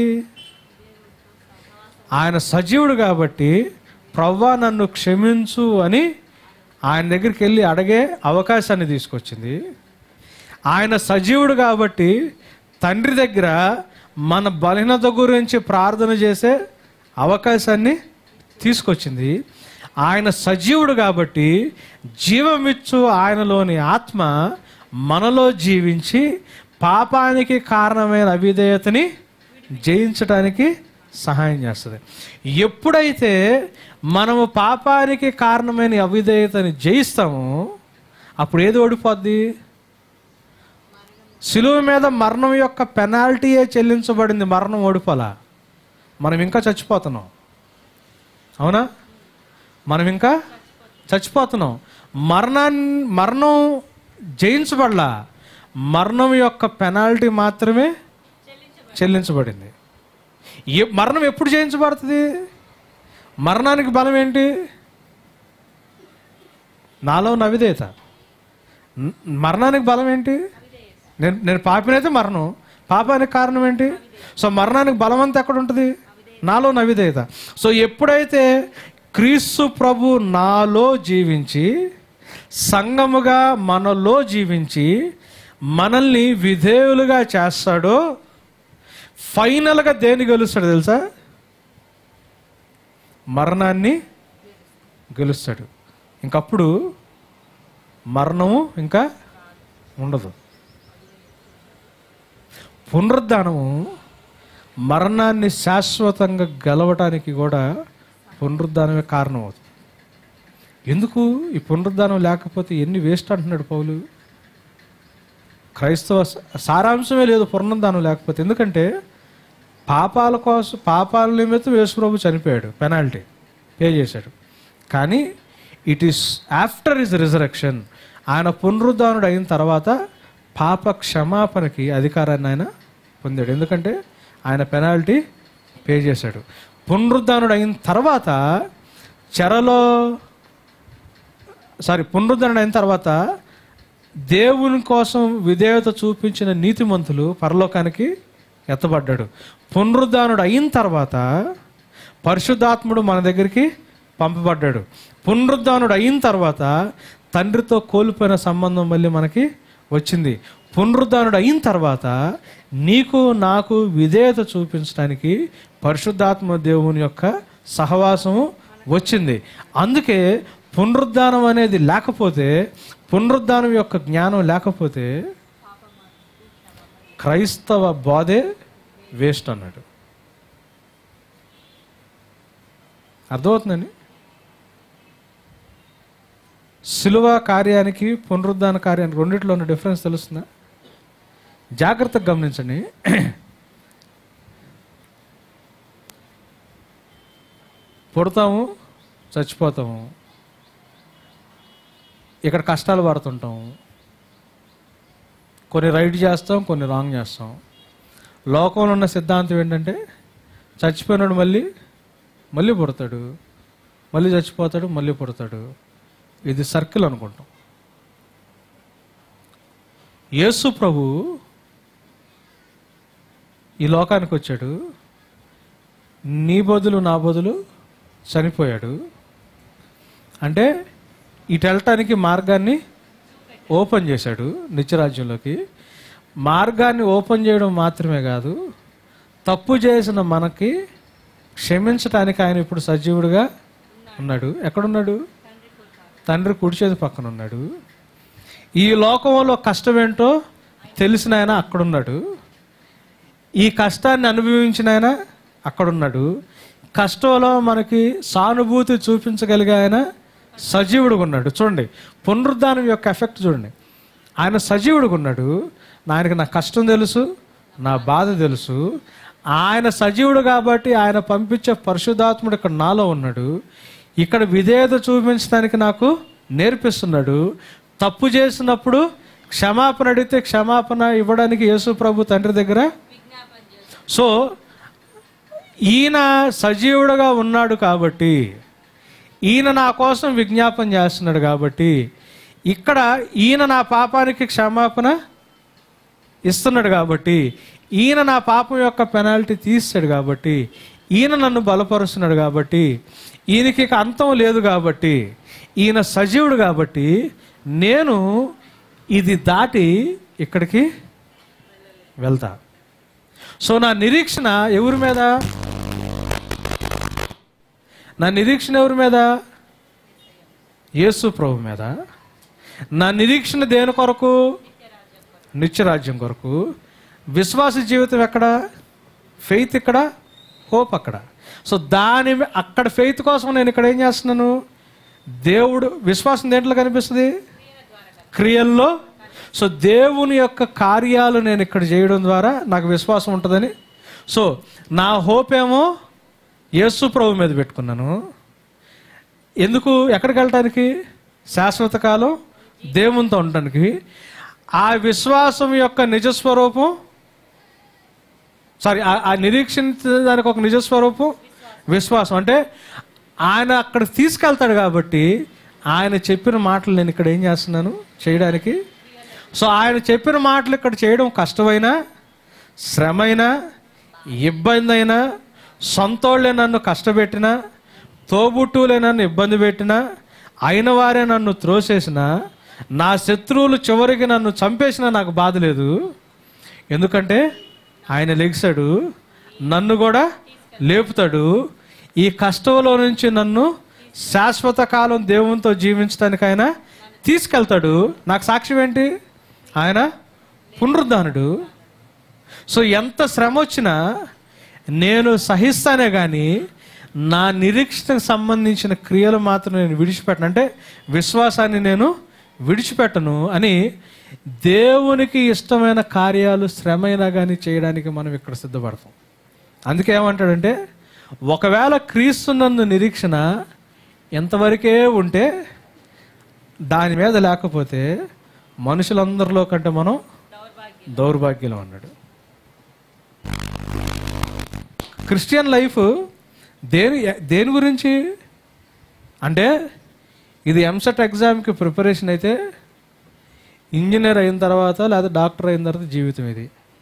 ఆయన సజీవుడు కాబట్టి ప్రవ్వా నన్ను క్షమించు అని ఆయన దగ్గరికి వెళ్ళి అడిగే అవకాశాన్ని తీసుకొచ్చింది ఆయన సజీవుడు కాబట్టి తండ్రి దగ్గర మన బలహీనత గురించి ప్రార్థన చేసే అవకాశాన్ని తీసుకొచ్చింది ఆయన సజీవుడు కాబట్టి జీవమిచ్చు ఆయనలోని ఆత్మ మనలో జీవించి పాపానికి కారణమైన అవిధేయతని జయించడానికి సహాయం చేస్తుంది ఎప్పుడైతే మనము పాపానికి కారణమైన అవిధేయతని జయిస్తామో అప్పుడు ఏది ఓడిపోద్ది సిలువ మీద మరణం యొక్క పెనాల్టీయే చెల్లించబడింది మరణం ఓడిపోలా మనం ఇంకా చచ్చిపోతున్నాం అవునా మనం ఇంకా చచ్చిపోతున్నాం మరణాన్ని మరణం జయించబడలా మరణం యొక్క పెనాల్టీ మాత్రమే చెల్లించబడింది ఏ మరణం ఎప్పుడు జయించబడుతుంది మరణానికి బలం ఏంటి నాలో నవిధేయత న- మరణానికి బలం ఏంటి నేను నేను పాపినైతే మరణం పాపానికి కారణం ఏంటి సో మరణానికి బలం అంతా ఎక్కడ ఉంటుంది నాలో నవిధేయత సో ఎప్పుడైతే క్రీస్తు ప్రభు నాలో జీవించి సంగముగా మనలో జీవించి మనల్ని విధేయులుగా చేస్తాడో ఫైనల్గా దేని గెలుస్తాడు తెలుసా మరణాన్ని గెలుస్తాడు ఇంకప్పుడు మరణము ఇంకా ఉండదు పునరుద్ధానము మరణాన్ని శాశ్వతంగా గెలవటానికి కూడా పునరుద్ధానమే కారణం అవుతుంది ఎందుకు ఈ పునరుద్ధానం లేకపోతే ఎన్ని వేస్ట్ అంటున్నాడు పౌలు క్రైస్తవ స- సారాంశమే లేదు పునరుద్ధానం లేకపోతే ఎందుకంటే పాపాల కోసం పాపాల నిమిత్తం యేసుప్రభు చనిపోయాడు పెనాల్టీ పే చేశాడు కానీ it is after his resurrection ఆయన పునరుద్ధానుడు అయిన తర్వాత పాప క్షమాపణకి అధికారాన్ని ఆయన పొందాడు ఎందుకంటే ఆయన పెనాల్టీ పే చేశాడు పునరుద్ధానుడు అయిన తర్వాత చెరలో సారీ పునరుద్ధరణ అయిన తర్వాత దేవుని కోసం విధేయత చూపించిన నీతిమంతులు పరలోకానికి ఎత్తబడ్డాడు పునరుద్ధానుడు అయిన తర్వాత పరిశుద్ధాత్ముడు మన దగ్గరికి పంపబడ్డాడు పునరుద్ధానుడు అయిన తర్వాత తండ్రితో కోల్పోయిన సంబంధం మళ్ళీ మనకి వచ్చింది పునరుద్ధానుడు అయిన తర్వాత నీకు నాకు విధేయత చూపించడానికి పరిశుద్ధాత్మ దేవుని యొక్క సహవాసము వచ్చింది అందుకే పునరుద్ధానం అనేది లేకపోతే పునరుద్ధానం యొక్క జ్ఞానం లేకపోతే క్రైస్తవ బోధే వేస్ట్ అన్నాడు అర్థమవుతుందండి శిలువ కార్యానికి పునరుద్ధాన కార్యానికి రెండిట్లో ఉన్న డిఫరెన్స్ తెలుస్తుందా జాగ్రత్తగా గమనించండి పుడతాము చచ్చిపోతాము ఇక్కడ కష్టాలు పడుతుంటాం కొన్ని రైట్ చేస్తాం కొన్ని రాంగ్ చేస్తాం లోకంలో ఉన్న సిద్ధాంతం ఏంటంటే చచ్చిపోయినాడు మళ్ళీ మళ్ళీ పుడతాడు మళ్ళీ చచ్చిపోతాడు మళ్ళీ పుడతాడు ఇది సర్కిల్ అనుకుంటాం యేసు ప్రభు ఈ లోకానికి వచ్చాడు నీ బదులు నా బదులు చనిపోయాడు అంటే ఇటు వెళ్ళటానికి మార్గాన్ని ఓపెన్ చేశాడు నిత్యరాజ్యంలోకి మార్గాన్ని ఓపెన్ చేయడం మాత్రమే కాదు తప్పు చేసిన మనకి క్షమించటానికి ఆయన ఇప్పుడు సజీవుడిగా ఉన్నాడు ఎక్కడున్నాడు తండ్రి కుడి చేతి పక్కన ఉన్నాడు ఈ లోకంలో కష్టం ఏంటో తెలిసిన ఆయన అక్కడున్నాడు ఈ కష్టాన్ని అనుభవించిన ఆయన అక్కడున్నాడు కష్టంలో మనకి సానుభూతి చూపించగలిగే ఆయన సజీవుడుగా ఉన్నాడు చూడండి పునరుద్ధానం యొక్క ఎఫెక్ట్ చూడండి ఆయన సజీవుడుగా ఉన్నాడు ఆయనకి నా కష్టం తెలుసు నా బాధ తెలుసు ఆయన సజీవుడు కాబట్టి ఆయన పంపించే పరిశుద్ధాత్ముడు ఇక్కడ నాలో ఉన్నాడు ఇక్కడ విధేయత చూపించడానికి నాకు నేర్పిస్తున్నాడు తప్పు చేసినప్పుడు క్షమాపణ అడిగితే క్షమాపణ ఇవ్వడానికి యేసు ప్రభు తండ్రి దగ్గర సో ఈయన సజీవుడుగా ఉన్నాడు కాబట్టి ఈయన నా కోసం విజ్ఞాపన చేస్తున్నాడు కాబట్టి ఇక్కడ ఈయన నా పాపానికి క్షమాపణ ఇస్తున్నాడు కాబట్టి ఈయన నా పాపం యొక్క పెనాల్టీ తీస్తాడు కాబట్టి ఈయన నన్ను బలపరుస్తున్నాడు కాబట్టి ఈయనకి ఇక అంతం లేదు కాబట్టి ఈయన సజీవుడు కాబట్టి నేను ఇది దాటి ఇక్కడికి వెళ్తా సో నా నిరీక్షణ ఎవరి మీద నా నిరీక్షణ ఎవరి మీద యేసు ప్రభు మీద నా నిరీక్షణ దేని కొరకు నిత్యరాజ్యం కొరకు విశ్వాస జీవితం ఎక్కడ ఫెయిత్ ఇక్కడ హోప్ అక్కడ సో దాని మీ- అక్కడ ఫెయిత్ కోసం నేను ఇక్కడ ఏం చేస్తున్నాను దేవుడు విశ్వాసం దేంట్లో కనిపిస్తుంది క్రియల్లో సో దేవుని యొక్క కార్యాలు నేను ఇక్కడ చేయడం ద్వారా నాకు విశ్వాసం ఉంటుందని సో నా హోప్ ఏమో యేసు ప్రభు మీద పెట్టుకున్నాను ఎందుకు ఎక్కడికి వెళ్ళటానికి శాశ్వత కాలం దేవునితో ఉండటానికి ఆ విశ్వాసం యొక్క నిజస్వరూపం సారీ ఆ- ఆ నిరీక్షించడానికి ఒక నిజస్వరూపం విశ్వాసం అంటే ఆయన అక్కడ తీసుకెళ్తాడు కాబట్టి ఆయన చెప్పిన మాటలు నేను ఇక్కడ ఏం చేస్తున్నాను చేయడానికి సో ఆయన చెప్పిన మాటలు ఇక్కడ చేయడం కష్టమైనా శ్రమైనా ఇబ్బంది అయినా సొంతోళ్ళే నన్ను కష్టపెట్టినా తోబుట్టువులే నన్ను ఇబ్బంది పెట్టినా అయిన వారే నన్ను త్రోసేసిన నా శత్రువులు చివరికి నన్ను చంపేసినా నాకు బాధ లేదు ఎందుకంటే ఆయన లెగిసాడు నన్ను కూడా లేపుతాడు ఈ కష్టంలో నుంచి నన్ను శాశ్వత కాలం దేవునితో జీవించడానికి ఆయన తీసుకెళ్తాడు నాకు సాక్ష్యం ఏంటి ఆయన పునరుద్ధానుడు సో ఎంత శ్రమ వచ్చినా నేను సహిస్తానే కానీ నా నిరీక్షణకు సంబంధించిన క్రియలు మాత్రం నేను విడిచిపెట్టను అంటే విశ్వాసాన్ని నేను విడిచిపెట్టను అని దేవునికి ఇష్టమైన కార్యాలు శ్రమ అయినా కానీ చేయడానికి మనం ఇక్కడ సిద్ధపడతాం అందుకే ఏమంటాడంటే ఒకవేళ క్రీస్తున్నందు నిరీక్షణ ఎంతవరకే ఉంటే దాని మీద లేకపోతే మనుషులందరిలో కంటే మనం దౌర్భాగ్యం అన్నాడు క్రిస్టియన్ లైఫ్ దేని దేని గురించి అంటే ఇది ఎంసెట్ ఎగ్జామ్కి ప్రిపరేషన్ అయితే ఇంజనీర్ అయిన తర్వాత లేదా డాక్టర్ అయిన తర్వాత జీవితం ఇది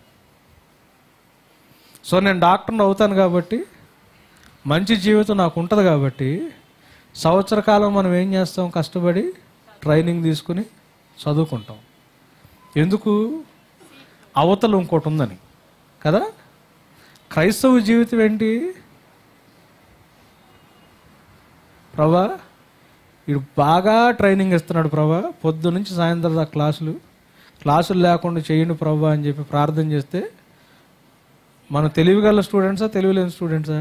సో నేను డాక్టర్ని అవుతాను కాబట్టి మంచి జీవితం నాకు ఉంటుంది కాబట్టి సంవత్సర కాలం మనం ఏం చేస్తాం కష్టపడి ట్రైనింగ్ తీసుకుని చదువుకుంటాం ఎందుకు అవతల ఇంకోటి ఉందని కదా క్రైస్తవ జీవితం ఏంటి ప్రభా వీడు బాగా ట్రైనింగ్ ఇస్తున్నాడు ప్రభా పొద్దు నుంచి సాయంత్రం దాకా క్లాసులు క్లాసులు లేకుండా చేయండి ప్రభా అని చెప్పి ప్రార్థన చేస్తే మన తెలివిగల స్టూడెంట్సా తెలివిలేని స్టూడెంట్సా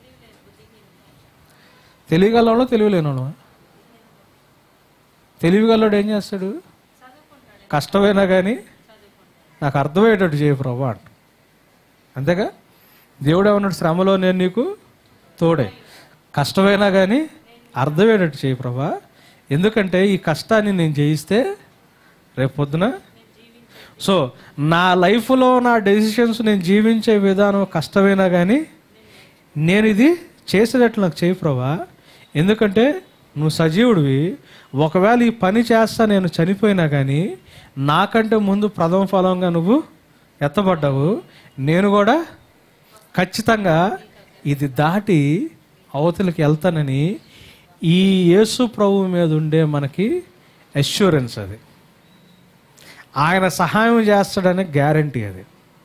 తెలివిగలలో తెలివిలేనోళ్ళమా తెలివిగల్లోడు ఏం చేస్తాడు కష్టమైనా కానీ నాకు అర్థమయ్యేటట్టు చేయ ప్రభా అంట అంతేగా దేవుడు ఏమన్నాడు శ్రమలో నేను నీకు తోడే కష్టమైనా కానీ అర్థమయ్యేటట్టు చేయి ప్రభా ఎందుకంటే ఈ కష్టాన్ని నేను జయిస్తే రేపు పొద్దున సో నా లైఫ్లో నా డెసిషన్స్ నేను జీవించే విధానం కష్టమైనా కానీ నేను ఇది చేసేటట్లు నాకు చేయి ప్రభా ఎందుకంటే నువ్వు సజీవుడివి ఒకవేళ ఈ పని చేస్తా నేను చనిపోయినా కానీ నాకంటే ముందు ప్రథమ ఫలంగా నువ్వు ఎత్తబడ్డావు నేను కూడా ఖచ్చితంగా ఇది దాటి అవతలికి వెళ్తానని ఈ యేసు ప్రభు మీద ఉండే మనకి అష్యూరెన్స్ అది ఆయన సహాయం చేస్తాడనే గ్యారంటీ అది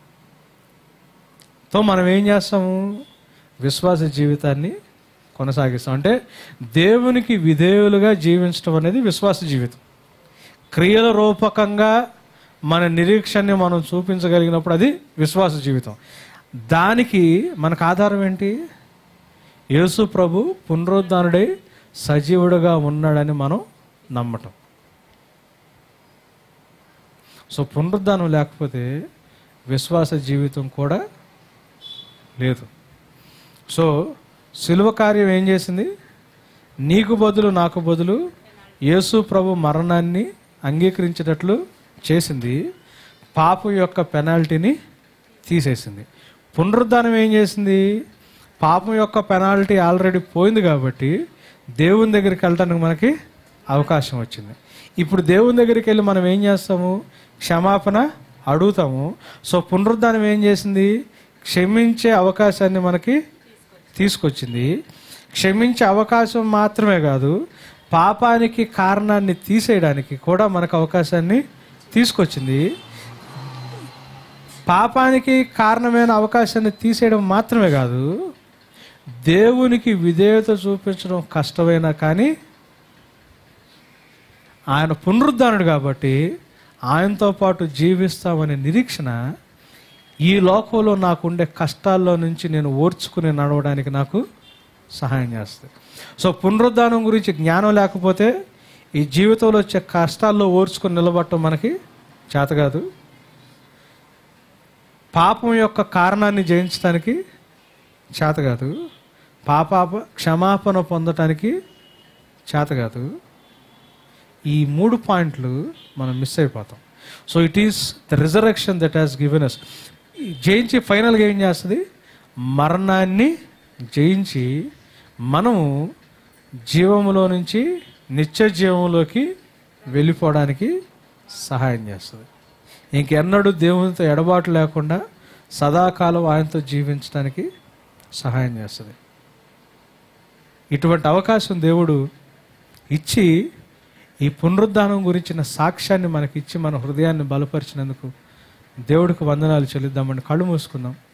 తో మనం ఏం చేస్తాము విశ్వాస జీవితాన్ని కొనసాగిస్తాం అంటే దేవునికి విధేయులుగా జీవించడం అనేది విశ్వాస జీవితం క్రియల రూపకంగా మన నిరీక్షణని మనం చూపించగలిగినప్పుడు అది విశ్వాస జీవితం దానికి మనకు ఆధారం ఏంటి యేసు ప్రభు పునరుద్ధానుడై సజీవుడుగా ఉన్నాడని మనం నమ్మటం సో పునరుద్ధానం లేకపోతే విశ్వాస జీవితం కూడా లేదు సో శిలువ కార్యం ఏం చేసింది నీకు బదులు నాకు బదులు యేసు ప్రభు మరణాన్ని అంగీకరించేటట్లు చేసింది పాపం యొక్క పెనాల్టీని తీసేసింది పునరుద్ధానం ఏం చేసింది పాపం యొక్క పెనాల్టీ ఆల్రెడీ పోయింది కాబట్టి దేవుని దగ్గరికి వెళ్ళటానికి మనకి అవకాశం వచ్చింది ఇప్పుడు దేవుని దగ్గరికి వెళ్ళి మనం ఏం చేస్తాము క్షమాపణ అడుగుతాము సో పునరుద్ధానం ఏం చేసింది క్షమించే అవకాశాన్ని మనకి తీసుకొచ్చింది క్షమించే అవకాశం మాత్రమే కాదు పాపానికి కారణాన్ని తీసేయడానికి కూడా మనకు అవకాశాన్ని తీసుకొచ్చింది పాపానికి కారణమైన అవకాశాన్ని తీసేయడం మాత్రమే కాదు దేవునికి విధేయత చూపించడం కష్టమైనా కానీ ఆయన పునరుద్ధానుడు కాబట్టి ఆయనతో పాటు జీవిస్తామనే నిరీక్షణ ఈ లోకంలో నాకుండే కష్టాల్లో నుంచి నేను ఓర్చుకుని నడవడానికి నాకు సహాయం చేస్తుంది సో పునరుద్ధానం గురించి జ్ఞానం లేకపోతే ఈ జీవితంలో వచ్చే కష్టాల్లో ఓర్చుకుని నిలబడటం మనకి చేత కాదు పాపం యొక్క కారణాన్ని జయించడానికి చేత కాదు పాపాప క్షమాపణ పొందటానికి చేత కాదు ఈ మూడు పాయింట్లు మనం మిస్ అయిపోతాం so it is the resurrection that has given us జయించి ఫైనల్గా ఏం చేస్తుంది మరణాన్ని జయించి మనము జీవములో నుంచి నిత్య జీవంలోకి వెళ్ళిపోవడానికి సహాయం చేస్తుంది ఇంకెన్నడూ దేవునితో ఎడబాటు లేకుండా సదాకాలం ఆయనతో జీవించడానికి సహాయం చేస్తుంది ఇటువంటి అవకాశం దేవుడు ఇచ్చి ఈ పునరుద్ధానం గురించిన సాక్ష్యాన్ని మనకిచ్చి మన హృదయాన్ని బలపరిచినందుకు దేవుడికి వందనాలు చెల్లిద్దామని కళ్ళు మూసుకుందాం